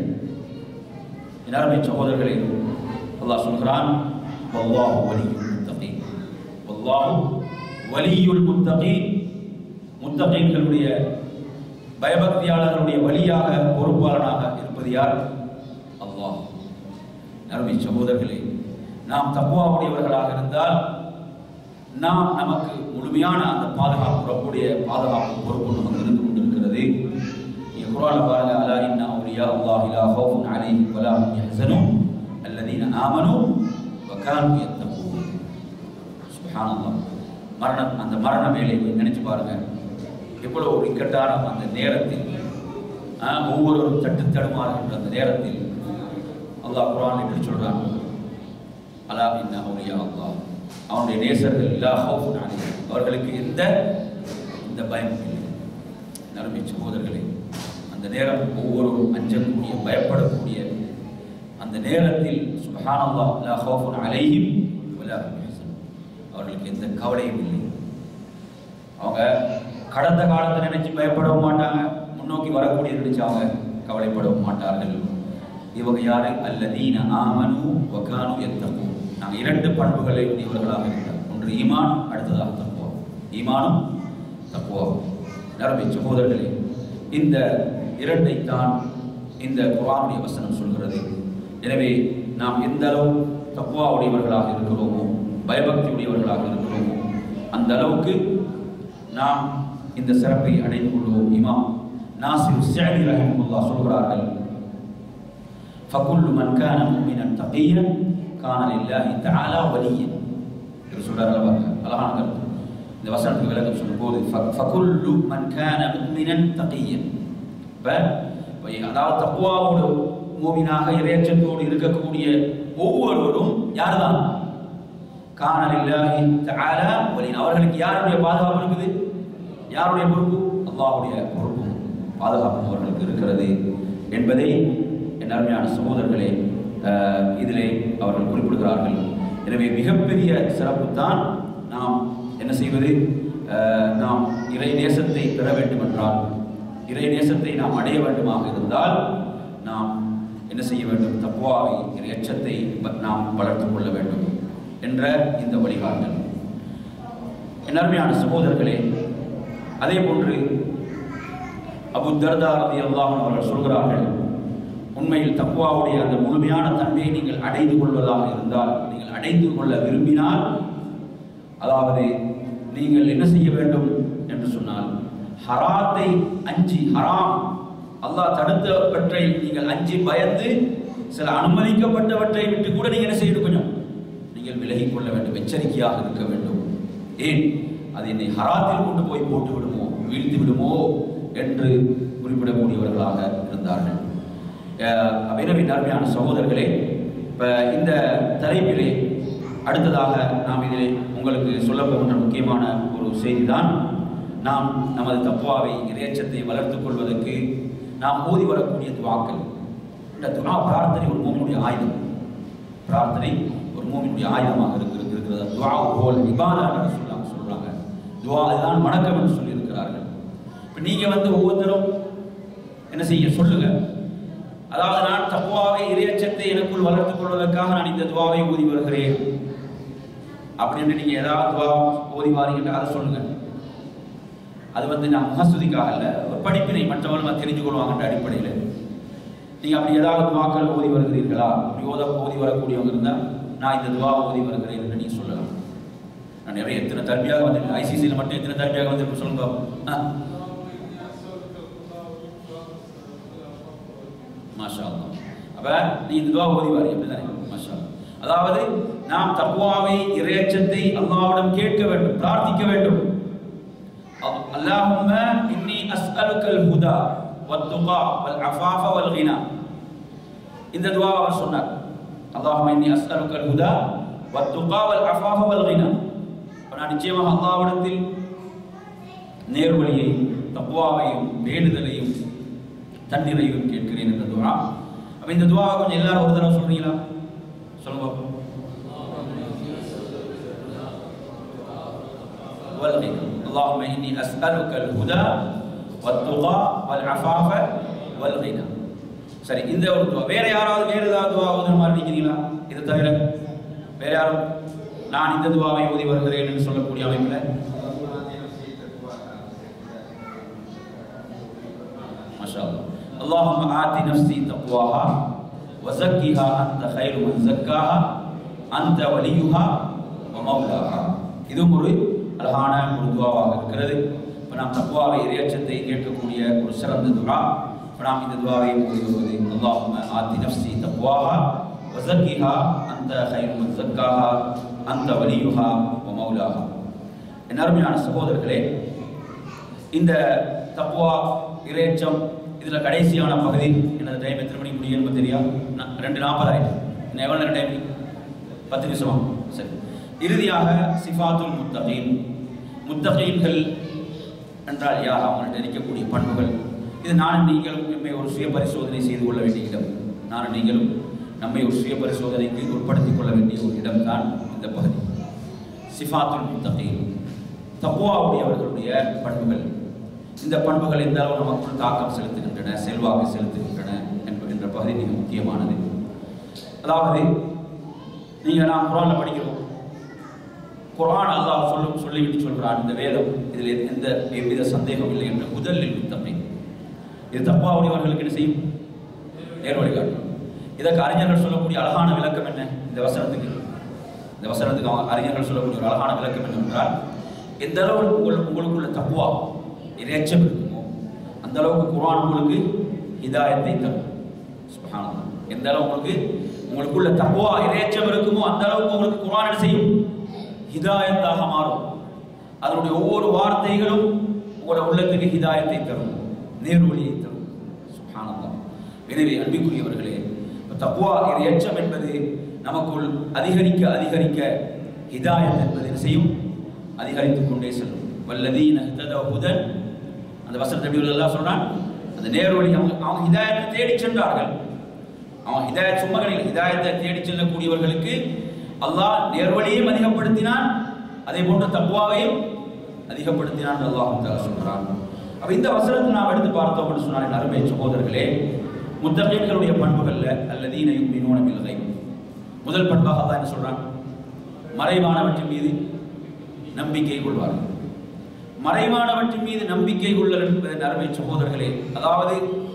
என் அருமை சகோதரர்களே அல்லாஹ் சொல்கிறான் வல்லாஹு வலியுல் முத்தகீன் வல்லாஹு வலியுல் முத்தகீன் முத்தகீன்களுடைய பயபக்தியாளர்களுடைய வழியாக பொறுப்பாளனாக இருப்பது யார் அல்லாஹ் அருமை சகோதரர்களே நாம் தக்குவாவுடையவர்களாக இருந்தால் நாம் நமக்கு முழுமையான அந்த பாதுகாப்பு ரப்புடைய பாதுகாப்பு பொறுப்பு நமக்கு இருந்து கொண்டிருக்கிறது நீங்க குர்ஆன்ல பாருங்க அலா இன்ன அவுலியா அல்லாஹ் லா ஹவுஃபுன் அலைஹிம் வலா ஹும் யஹ்சனூன் அல்லதீன ஆமனூ வ கானூ யத்தகூன் சுப்ஹானல்லாஹ் மரணம் அந்த மரண வேலையை நினைச்சு பாருங்க எவ்வளவு ஒரு இக்கட்டான அந்த நேரத்தில் ஆ, ஒவ்வொருவரும் தட்டு தடுமாறுகின்ற அந்த நேரத்தில் அல்லாஹ் குர்ஆன் எப்படி சொல்றான் அலா இன்ன அவுலியா அல்லாஹ் அவனுடைய நேசர்கள் இல்லா ஹவுஃபுன் அலைஹிம் அவர்களுக்கு எந்த இந்த பயமும் இல்லை நறுமை சகோதரர்களே அந்த நேரம் ஒவ்வொருவரும் அஞ்சக்கூடிய பயப்படக்கூடிய அந்த நேரத்தில் சுபஹானல்லாஹ் லா ஹவுஃபுன் அலைஹிம் வலா ஹும் யஹ்சனூன் அவர்களுக்கு எந்த கவலையும் இல்லை அவங்க கடந்த காலத்தை நினைச்சு பயப்படவும் மாட்டாங்க முன்னோக்கி வரக்கூடிய நினைச்சு அவங்க கவலைப்படவும் மாட்டார்கள் இவங்க யாரு அல்லதீன ஆமனு வகானு எத்தகு நாங்கள் இரண்டு பண்புகளை உடையவர்களாக இருக்கிறோம் ஒன்று ஈமான் அடுத்ததாக தக்குவா ஈமானும் தக்குவா நரம்பை சகோதரர்களே இந்த இரண்டைத்தான் இந்த குர்ஆனுடைய வசனம் சொல்கிறது எனவே நாம் எந்த அளவு தக்குவா உடையவர்களாக இருக்கிறோமோ பயபக்தி உடையவர்களாக இருக்கிறோமோ அந்த அளவுக்கு நாம் இந்த சிறப்பை அடைந்து கொள்வோம் இமாம் நாசிர் ஸஅதி ரஹிமஹுல்லாஹ் சொல்கிறார்கள் ஃபகுல்லு மன் கான முஃமினன் தகியன் கான லில்லாஹி தஆலா வலியன் இது சொல்றாரு பாருங்க அழகான கருத்து இந்த வசனத்துக்கு விளக்கம் சொல்லும்போது ஃப- ஃபகுல்லு மன் கான முஃமினன் தகியன் இப்ப இப்ப அதாவது தக்குவாவோடு மூமினாக இறையச்சத்தோடு இருக்கக்கூடிய ஒவ்வொருவரும் யார்தான் காணலில்லாஹி தஆலா வலின் அவர்களுக்கு யாருடைய பாதுகாப்பு இருக்குது யாருடைய பொறுப்பு அல்லாஹ்வுடைய பொறுப்பும் பாதுகாப்பும் அவர்களுக்கு இருக்கிறது என்பதை என் அருமையான சகோதரர்களே அஹ், இதிலே அவர்கள் குறிப்பிடுகிறார்கள் எனவே மிகப்பெரிய சிறப்பு தான் நாம் என்ன செய்வது அஹ், நாம் இறை நேசத்தை பெற வேண்டும் என்றால் இறை நேசத்தை நாம் அடைய வேண்டுமாக இருந்தால் நாம் என்ன செய்ய வேண்டும் தக்குவாவை இறை எச்சத்தை ப- நாம் வளர்த்துக் கொள்ள வேண்டும் என்ற இந்த வழிகாட்டல் என் அருமையான சகோதரர்களே அதே போன்று அபு தர்தா ரதி அவர்கள் சொல்கிறார்கள் உண்மையில் தக்குவாவுடைய அந்த முழுமையான தன்மையை நீங்கள் அடைந்து கொள்வதாக இருந்தால் நீங்கள் அடைந்து கொள்ள விரும்பினால் அதாவது நீங்கள் என்ன செய்ய வேண்டும் என்று சொன்னால் ஹராத்தை அஞ்சி ஹராம் அல்லாஹ் தடுத்தவற்றை நீங்கள் அஞ்சி பயந்து சில அனுமதிக்கப்பட்டவற்றை விட்டு கூட நீங்கள் என்ன செய்யணும் கொஞ்சம் நீங்கள் விலகிக் கொள்ள வேண்டும் எச்சரிக்கையாக இருக்க வேண்டும் ஏன் அது என்னை ஹராத்தில் கொண்டு போய் போட்டு விடுமோ வீழ்த்தி விடுமோ என்று குறிப்பிடக்கூடியவர்களாக இருந்தார்கள் அஹ் எனவே அருமையான சகோதரர்களே இப்போ இந்த தலைப்பிலே அடுத்ததாக நாம் இதிலே உங்களுக்கு சொல்ல போகின்ற முக்கியமான ஒரு செய்தி தான் நாம் நமது தப்புவாவை இறையச்சத்தை வளர்த்துக் கொள்வதற்கு நாம் ஓதி வரக்கூடிய துவாக்கள் இந்த துவா பிரார்த்தனை ஒரு மூமினுடைய ஆயுதம் பிரார்த்தனை ஒரு மூமினுடைய ஆயுதமாக இருக்கிறது இருக்கிறது துவா போல் இபாதா என்று சொல்லாங்க சொல்றாங்க துவா இதுதான் வணக்கம் என்று சொல்லி இருக்கிறார்கள் இப்போ நீங்க வந்து ஒவ்வொருத்தரும் என்ன செய்ய சொல்லுங்க அதாவது நான் தக்குவாவை இறையச்சத்தை எனக்குள் வளர்த்துக் கொள்வதற்காக நான் இந்த துவாவை ஓதி வருகிறேன் அப்படின்னு நீங்க ஏதாவது துவா ஓதி வாரீங்கன்னா அதை சொல்லுங்க அது வந்து நான் முகஸ்துதிக்காக அல்ல ஒரு படிப்பினை மற்றவர்கள் தெரிஞ்சு கொள்வாங்கன்ற அடிப்படையில் நீங்க அப்படி ஏதாவது துவாக்கள் ஓதி வருகிறீர்களா அப்படி ஓத ஓதி வரக்கூடியவங்க இருந்தா நான் இந்த துவா ஓதி வருகிறேன் என்று நீங்க சொல்லலாம் நான் நிறைய எத்தனை தர்பியாக வந்து ஐசிசியில் மட்டும் எத்தனை தர்பியாக வந்து சொல்லுங்க ஆ. மாஷா அல்லாஹ் அப்ப நீ இந்த துவா ஓதி வாரி அப்படிதானே மாஷா அல்லாஹ். அதாவது நாம் தக்குவாவை இறையச்சத்தை அல்லாஹ்விடம் கேட்க வேண்டும் பிரார்த்திக்க வேண்டும் அல்லாஹும்ம இன்னி அஸ்அலுக்கல் ஹுதா வத்துகா வல் அஃபாஃப வல் கினா இந்த துவா அவர் சொன்னார் அல்லாஹும்ம இன்னி அஸ்அலுக்கல் ஹுதா வத்துகா வல் அஃபாஃப வல் கினா அப்ப நான் நிச்சயமாக அல்லாஹ்விடத்தில் நேர்வழியை தக்குவாவையும் வேண்டுதலையும் தன்னிறைவும் கேட்கிறேன் என்ற துவா அப்ப இந்த துவா கொஞ்சம் எல்லாரும் ஒரு தடவை சொல்றீங்களா சொல்லுங்க பாப்போம். والغنى اللهم إني أسألك الهدى والتقى والعفاف والغنى சரி இந்த ஒரு துவா வேற யாராவது வேற ஏதாவது துவா ஓதுற மாதிரி நினைக்கிறீங்களா இது தவிர வேற யாரும் நான் இந்த துவாவை ஓதி வருகிறேன் என்று சொல்லக்கூடிய அமைப்பில் ما شاء الله اللهم آت نفسي تقواها وزكها أنت خير من زكاها أنت وليها ومولاها இதுவும் ஒரு அழகான ஒரு துவாவாக இருக்கிறது இப்போ நாம் தக்குவாவை இறையச்சத்தை கேட்கக்கூடிய ஒரு சிறந்த துவா இப்போ நாம் இந்த துவாவை ஓதுவது அல்லாஹும்ம ஆத்தி நஃப்ஸி தக்வாஹா வஸக்கிஹா அந்த கைரு மன் ஸக்காஹா அந்த வலியுஹா வ மௌலாஹா என் அருமையான சகோதரர்களே இந்த தக்குவா இறையச்சம் இதில் கடைசியான பகுதி எனது டைம் எத்தனை மணிக்கு முடியும் என்பது தெரியா நா- ரெண்டு நாற்பது ஆயிட்டு இன்னும் எவ்வளோ நேரம் டைம் பத்து நிமிஷமா சரி இறுதியாக சிஃபாத்துல் முத்தகீன் முத்தகீன்கள் என்றால் யார் அவங்கள்ட்ட இருக்கக்கூடிய பண்புகள் இது நானும் நீங்களும் நம்மை ஒரு சுய பரிசோதனை செய்து கொள்ள வேண்டிய இடம் நானும் நீங்களும் நம்மை ஒரு சுய பரிசோதனைக்கு உட்படுத்திக் கொள்ள வேண்டிய ஒரு இடம்தான் இந்த பகுதி சிஃபாத்துல் முத்தகீன் தக்குவாவுடையவர்களுடைய பண்புகள் இந்த பண்புகள் எந்த அளவு நமக்குள் தாக்கம் செலுத்துகின்றன செல்வாக்கு செலுத்துகின்றன என்ப- என்ற பகுதி மிக முக்கியமானது அதாவது நீங்க நாம் குரான்ல படிக்கிறோம் குர்ஆன் அல்லாஹ் சொல்லும் சொல்லிவிட்டு சொல்கிறான் இந்த வேதம் இதில் எந்த- எந்த எவ்வித சந்தேகம் இல்லை என்ற முதலில் முத்தமை இது தப்பாவுடையவர்களுக்கு என்ன செய்யும் நேர் வழிகாட்டும் இதற்கு அறிஞர்கள் சொல்லக்கூடிய அழகான விளக்கம் என்ன இந்த வசனத்துக்கு இந்த வசனத்துக்கு அவங்க அறிஞர்கள் சொல்லக்கூடிய ஒரு அழகான விளக்கம் என்னவென்றால் எந்த அளவு உங்கள் உங்களுக்குள்ள தப்புவா இறைச்சம் இருக்குமோ அந்த அளவுக்கு குர்ஆன் உங்களுக்கு ஹிதாயத்தை தரும் சுப்ஹானல்லாஹ். எந்த அளவு உங்களுக்கு உங்களுக்குள்ள தப்புவா இறைச்சம் இருக்குமோ அந்த அளவுக்கு உங்களுக்கு குர்ஆன் என்ன செய்யும் ஹிதாயத்தாக மாறும் அதனுடைய ஒவ்வொரு வார்த்தைகளும் உங்களோட உள்ளத்துக்கு ஹிதாயத்தை தரும் நேர்வழியை தரும் சுப்ஹானல்லாஹ். எனவே அன்பிற்குரியவர்களே தக்குவா இறையச்சம் என்பது நமக்குள் அதிகரிக்க அதிகரிக்க ஹிதாயத் என்பது என்ன செய்யும் அதிகரித்துக் கொண்டே செல்லும் வல்லதீன ஹததவ ஹுதன் அந்த வசனத்தை எப்படி எல்லாம் சொல்றான் அந்த நேர்வழி அவங்க அவங்க ஹிதாயத்தை தேடி சென்றார்கள் அவன் ஹிதாயத் சும்மா கிடையாது ஹிதாயத்தை தேடி செல்லக்கூடியவர்களுக்கு அல்லாஹ் நேர்வழியையும் அதிகப்படுத்தினான் அதே போன்று தக்குவாவையும் அதிகப்படுத்தினான் அல்லாஹ் தஆலா சொல்றான் அப்ப இந்த வசனத்தை நாம் எடுத்து பார்த்தோம் என்று சொன்னால் என் அருமை சகோதரர்களே முத்தகீன்களுடைய பண்புகள்ல அல்லதீன யுமினூன பில் கைப் முதல் பண்பாக அல்லாஹ் என்ன சொல்றான் மறைவானவற்றின் மீது நம்பிக்கை கொள்வார்கள் மறைவானவற்றின் மீது நம்பிக்கை கொள்ளல் என்பது அருமை சகோதரர்களே அதாவது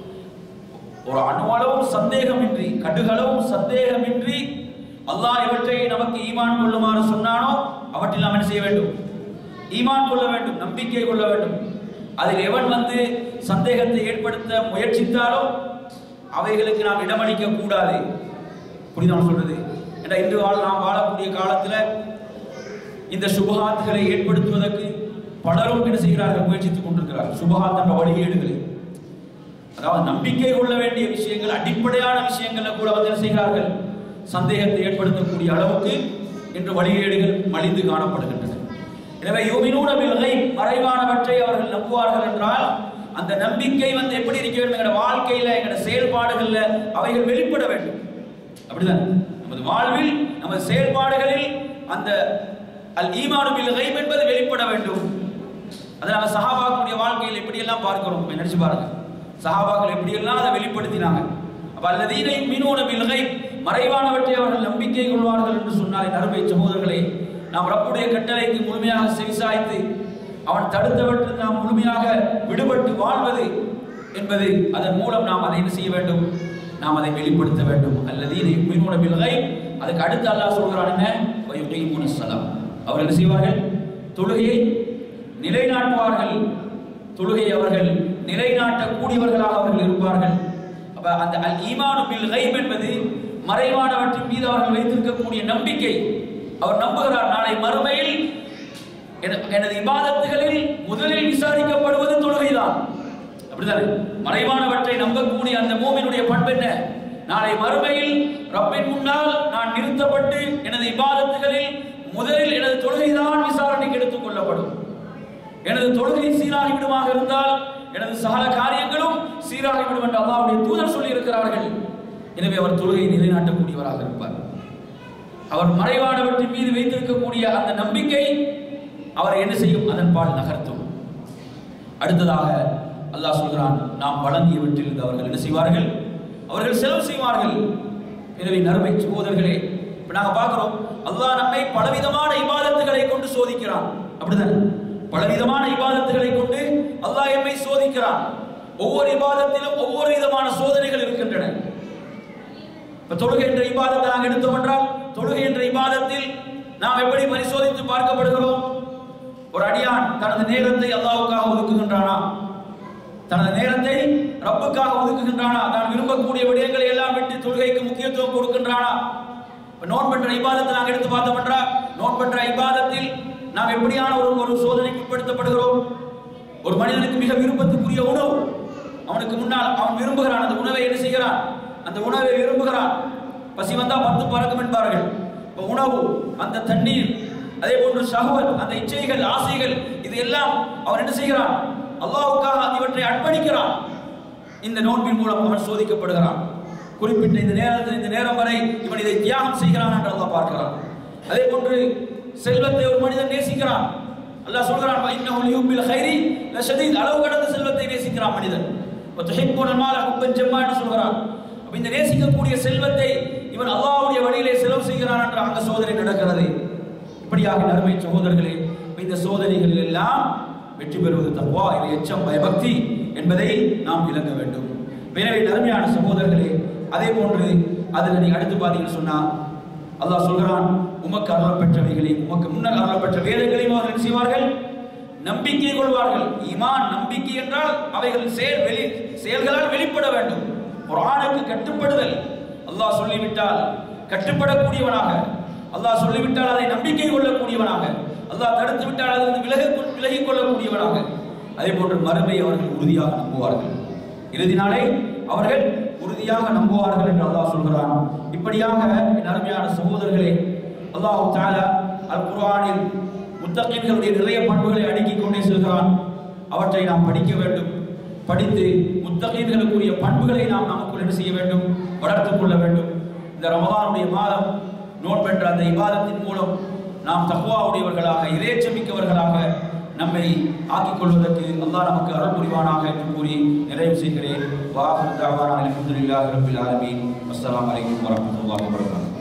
ஒரு அணுவளவும் சந்தேகமின்றி கடுகளவும் சந்தேகமின்றி அல்லாஹ் இவற்றை நமக்கு ஈமான் கொள்ளுமாறு சொன்னானோ அவற்றில் நாம் என்ன செய்ய வேண்டும் ஈமான் கொள்ள வேண்டும் நம்பிக்கை கொள்ள வேண்டும் அதில் எவன் வந்து சந்தேகத்தை ஏற்படுத்த முயற்சித்தாலும் அவைகளுக்கு நாம் இடமளிக்க கூடாது புரியுதா நான் சொல்றது ஏன்னா இன்று வாழ் நாம் வாழக்கூடிய காலத்துல இந்த சுபஹாத்துகளை ஏற்படுத்துவதற்கு பலரும் என்ன செய்கிறார்கள் முயற்சித்துக் கொண்டிருக்கிறார்கள் சுபஹாத் என்ற வழிகேடுகளை அதாவது நம்பிக்கை கொள்ள வேண்டிய விஷயங்கள் அடிப்படையான விஷயங்கள்ல கூட வந்து என்ன செய்கிறார்கள் சந்தேகத்தை ஏற்படுத்தக்கூடிய அளவுக்கு இன்று வழிகேடுகள் மலிந்து காணப்படுகின்றன எனவே யூமினூன பில்கை மறைவானவற்றை அவர்கள் நம்புவார்கள் என்றால் அந்த நம்பிக்கை வந்து எப்படி இருக்க வேண்டும் எங்களோட வாழ்க்கையில எங்களோட செயல்பாடுகள்ல அவைகள் வெளிப்பட வேண்டும் அப்படிதான் நமது வாழ்வில் நமது செயல்பாடுகளில் அந்த அல் ஈமானு பில் கைப் என்பது வெளிப்பட வேண்டும் அதனால சஹாபாக்களுடைய வாழ்க்கையில் எப்படியெல்லாம் பார்க்கிறோம் இப்ப நினைச்சு பாருங்க சஹாபாக்கள் எப்படியெல்லாம் அதை வெளிப்படுத்தினாங்க அப்ப அல்லதீனை மீனோன பில்கை மறைவானவற்றை அவர்கள் நம்பிக்கை கொள்வார்கள் என்று சொன்னாலே நறுமை சகோதரர்களே நாம் ரப்புடைய கட்டளைக்கு முழுமையாக செவிசாய்த்து அவன் தடுத்தவற்றை நாம் முழுமையாக விடுபட்டு வாழ்வது என்பது அதன் மூலம் நாம் அதை என்ன செய்ய வேண்டும் நாம் அதை வெளிப்படுத்த வேண்டும் அல்லதீனை மீனோன பில்கை அதுக்கு அடுத்து அல்லாஹ் சொல்கிறான் என்ன வயுகீமுன ஸலாம் அவர்கள் என்ன செய்வார்கள் தொழுகையை நிலைநாட்டுவார்கள் தொழுகை அவர்கள் நிலைநாட்டக்கூடியவர்களாக அவர்கள் இருப்பார்கள் அப்ப அப்ப அந்த அல் ஈமானு பில் கைப் என்பது மறைவானவற்றின் மீது அவர்கள் வைத்திருக்கக்கூடிய நம்பிக்கை அவர் நம்புகிறார் நாளை மறுமையில் என- எனது இபாதத்துகளில் முதலில் விசாரிக்கப்படுவது தொழுகைதான் அப்படிதானே மறைவானவற்றை நம்பக்கூடிய அந்த மூமினுடைய பண்பு என்ன நாளை மறுமையில் ரப்பின் முன்னால் நான் நிறுத்தப்பட்டு எனது இபாதத்துகளில் முதலில் எனது தொழுகைதான் விசாரணைக்கு எடுத்துக் கொள்ளப்படும் எனது தொழுகை சீராகி விடுமாக இருந்தால் எனது சகல காரியங்களும் சீராகி விடும் என்று அல்லாஹ்வுடைய தூதர் சொல்லி இருக்கிறார்கள் எனவே அவர் தொழுகையை நிலைநாட்டக்கூடியவராக இருப்பார் அவர் மறைவானவற்றின் மீது வைத்திருக்கக்கூடிய அந்த நம்பிக்கை அவரை என்ன செய்யும் அதன் பால் நகர்த்தும் அடுத்ததாக அல்லாஹ் சொல்கிறான் நாம் வழங்கியவற்றிலிருந்து அவர்கள் என்ன செய்வார்கள் அவர்கள் செலவு செய்வார்கள் எனவே நறுமை சகோதரர்களே இப்ப நாங்க பார்க்கிறோம் அல்லாஹ் நம்மை பலவிதமான இபாதத்துகளை கொண்டு சோதிக்கிறான் அப்படிதானே பலவிதமான இபாதத்துகளை கொண்டு அல்லாஹ் எம்மை சோதிக்கிறான் ஒவ்வொரு இபாதத்திலும் ஒவ்வொரு விதமான சோதனைகள் இருக்கின்றன இப்ப தொழுகை என்ற இபாதத்தை நாங்கள் எடுத்தோம் என்றால் தொழுகை என்ற இபாதத்தில் நாம் எப்படி பரிசோதித்து பார்க்கப்படுகிறோம் ஒரு அடியான் தனது நேரத்தை அல்லாஹ்வுக்காக ஒதுக்குகின்றானா தனது நேரத்தை ரப்புக்காக ஒதுக்குகின்றானா தான் விரும்பக்கூடிய விடயங்களை எல்லாம் விட்டு தொழுகைக்கு முக்கியத்துவம் கொடுக்கின்றானா இப்ப நோன்பு என்ற இபாதத்தை நாங்கள் எடுத்து பார்த்தோம் என்றால் நோன்பு என்ற இபாதத்தில் நாம் எப்படியான ஒரு ஒரு சோதனைக்கு உட்படுத்தப்படுகிறோம் ஒரு மனிதனுக்கு மிக விருப்பத்துக்குரிய உணவு அவனுக்கு முன்னால் அவன் விரும்புகிறான் அந்த உணவை என்ன செய்கிறான் அந்த உணவை விரும்புகிறான் பசி வந்தா பத்து பறக்கும் என்பார்கள் இப்ப உணவு அந்த தண்ணீர் அதே போன்று ஷஹவத் அந்த இச்சைகள் ஆசைகள் இது எல்லாம் அவன் என்ன செய்கிறான் அல்லாஹ்வுக்காக இவற்றை அர்ப்பணிக்கிறான் இந்த நோன்பின் மூலம் அவன் சோதிக்கப்படுகிறான் குறிப்பிட்ட இந்த நேரத்தில் இந்த நேரம் வரை இவன் இதை தியாகம் செய்கிறான் என்று அல்லாஹ் பார்க்கிறான் அதே போன்று செல்வத்தை ஒரு மனிதன் நேசிக்கிறான் அல்லாஹ் சொல்கிறான் இன்னஹு லியுபில் கைரி லஷதீத் அளவு கடந்த செல்வத்தை நேசிக்கிறான் மனிதன் துஹிப்புன மால ஹுப்பன் ஜம்மா என்று சொல்கிறான் அப்ப இந்த நேசிக்கக்கூடிய செல்வத்தை இவன் அல்லாஹ்வுடைய வழியிலே செலவு செய்கிறான் என்ற அந்த சோதனை நடக்கிறது இப்படியாக நறுமை சகோதரர்களே இப்ப இந்த சோதனைகள் எல்லாம் வெற்றி பெறுவது தக்குவா இது எச்சம் பயபக்தி என்பதை நாம் விளங்க வேண்டும் எனவே நறுமையான சகோதரர்களே அதே போன்று அதில் நீங்க அடுத்து பார்த்தீங்கன்னு சொன்னா அல்லாஹ் சொல்கிறான் உமக்கு அருளப்பெற்றவைகளையும் உமக்கு முன்னர் அருளப்பெற்ற வேதங்களையும் அவர்கள் என்ன செய்வார்கள் நம்பிக்கை கொள்வார்கள் ஈமான் நம்பிக்கை என்றால் அவைகள் செயல் வெளி செயல்களால் வெளிப்பட வேண்டும் ஒரு ஆணுக்கு கட்டுப்படுதல் அல்லாஹ் சொல்லிவிட்டால் கட்டுப்படக்கூடியவனாக அல்லாஹ் சொல்லிவிட்டால் அதை நம்பிக்கை கொள்ளக்கூடியவனாக அல்லாஹ் தடுத்து விட்டால் அதிலிருந்து விலகி விலகிக் கொள்ளக்கூடியவனாக அதே போன்று மறுமை அவர்கள் உறுதியாக நம்புவார்கள் இறுதி நாளை அவர்கள் உறுதியாக நம்புவார்கள் என்று அல்லாஹ் சொல்கிறான் இப்படியாக என் அருமையான சகோதரர்களே அல்லாஹ் தாலா அல் குர்ஆனில் முத்தகீன்களுடைய நிறைய பண்புகளை அடுக்கிக் கொண்டே செல்கிறான் அவற்றை நாம் படிக்க வேண்டும் படித்து முத்தகீன்களுக்குரிய பண்புகளை நாம் நமக்குள் என்ன செய்ய வேண்டும் வளர்த்துக் கொள்ள வேண்டும் இந்த ரமதானுடைய மாதம் நோன்பெற்ற அந்த இபாதத்தின் மூலம் நாம் தக்குவாவுடையவர்களாக இறைச்சமிக்கவர்களாக நம்மை ஆக்கிக் கொள்வதற்கு அல்லாஹ் நமக்கு அருள் புரிவானாக என்று கூறி நிறைவு செய்கிறேன் வாஹு தாவான அல்ஹம்துலில்லாஹி ரப்பில் ஆலமீன் அஸ்ஸலாமு அலைக்கும் வரஹ்மத்துல்லாஹி வபரகாத்துஹு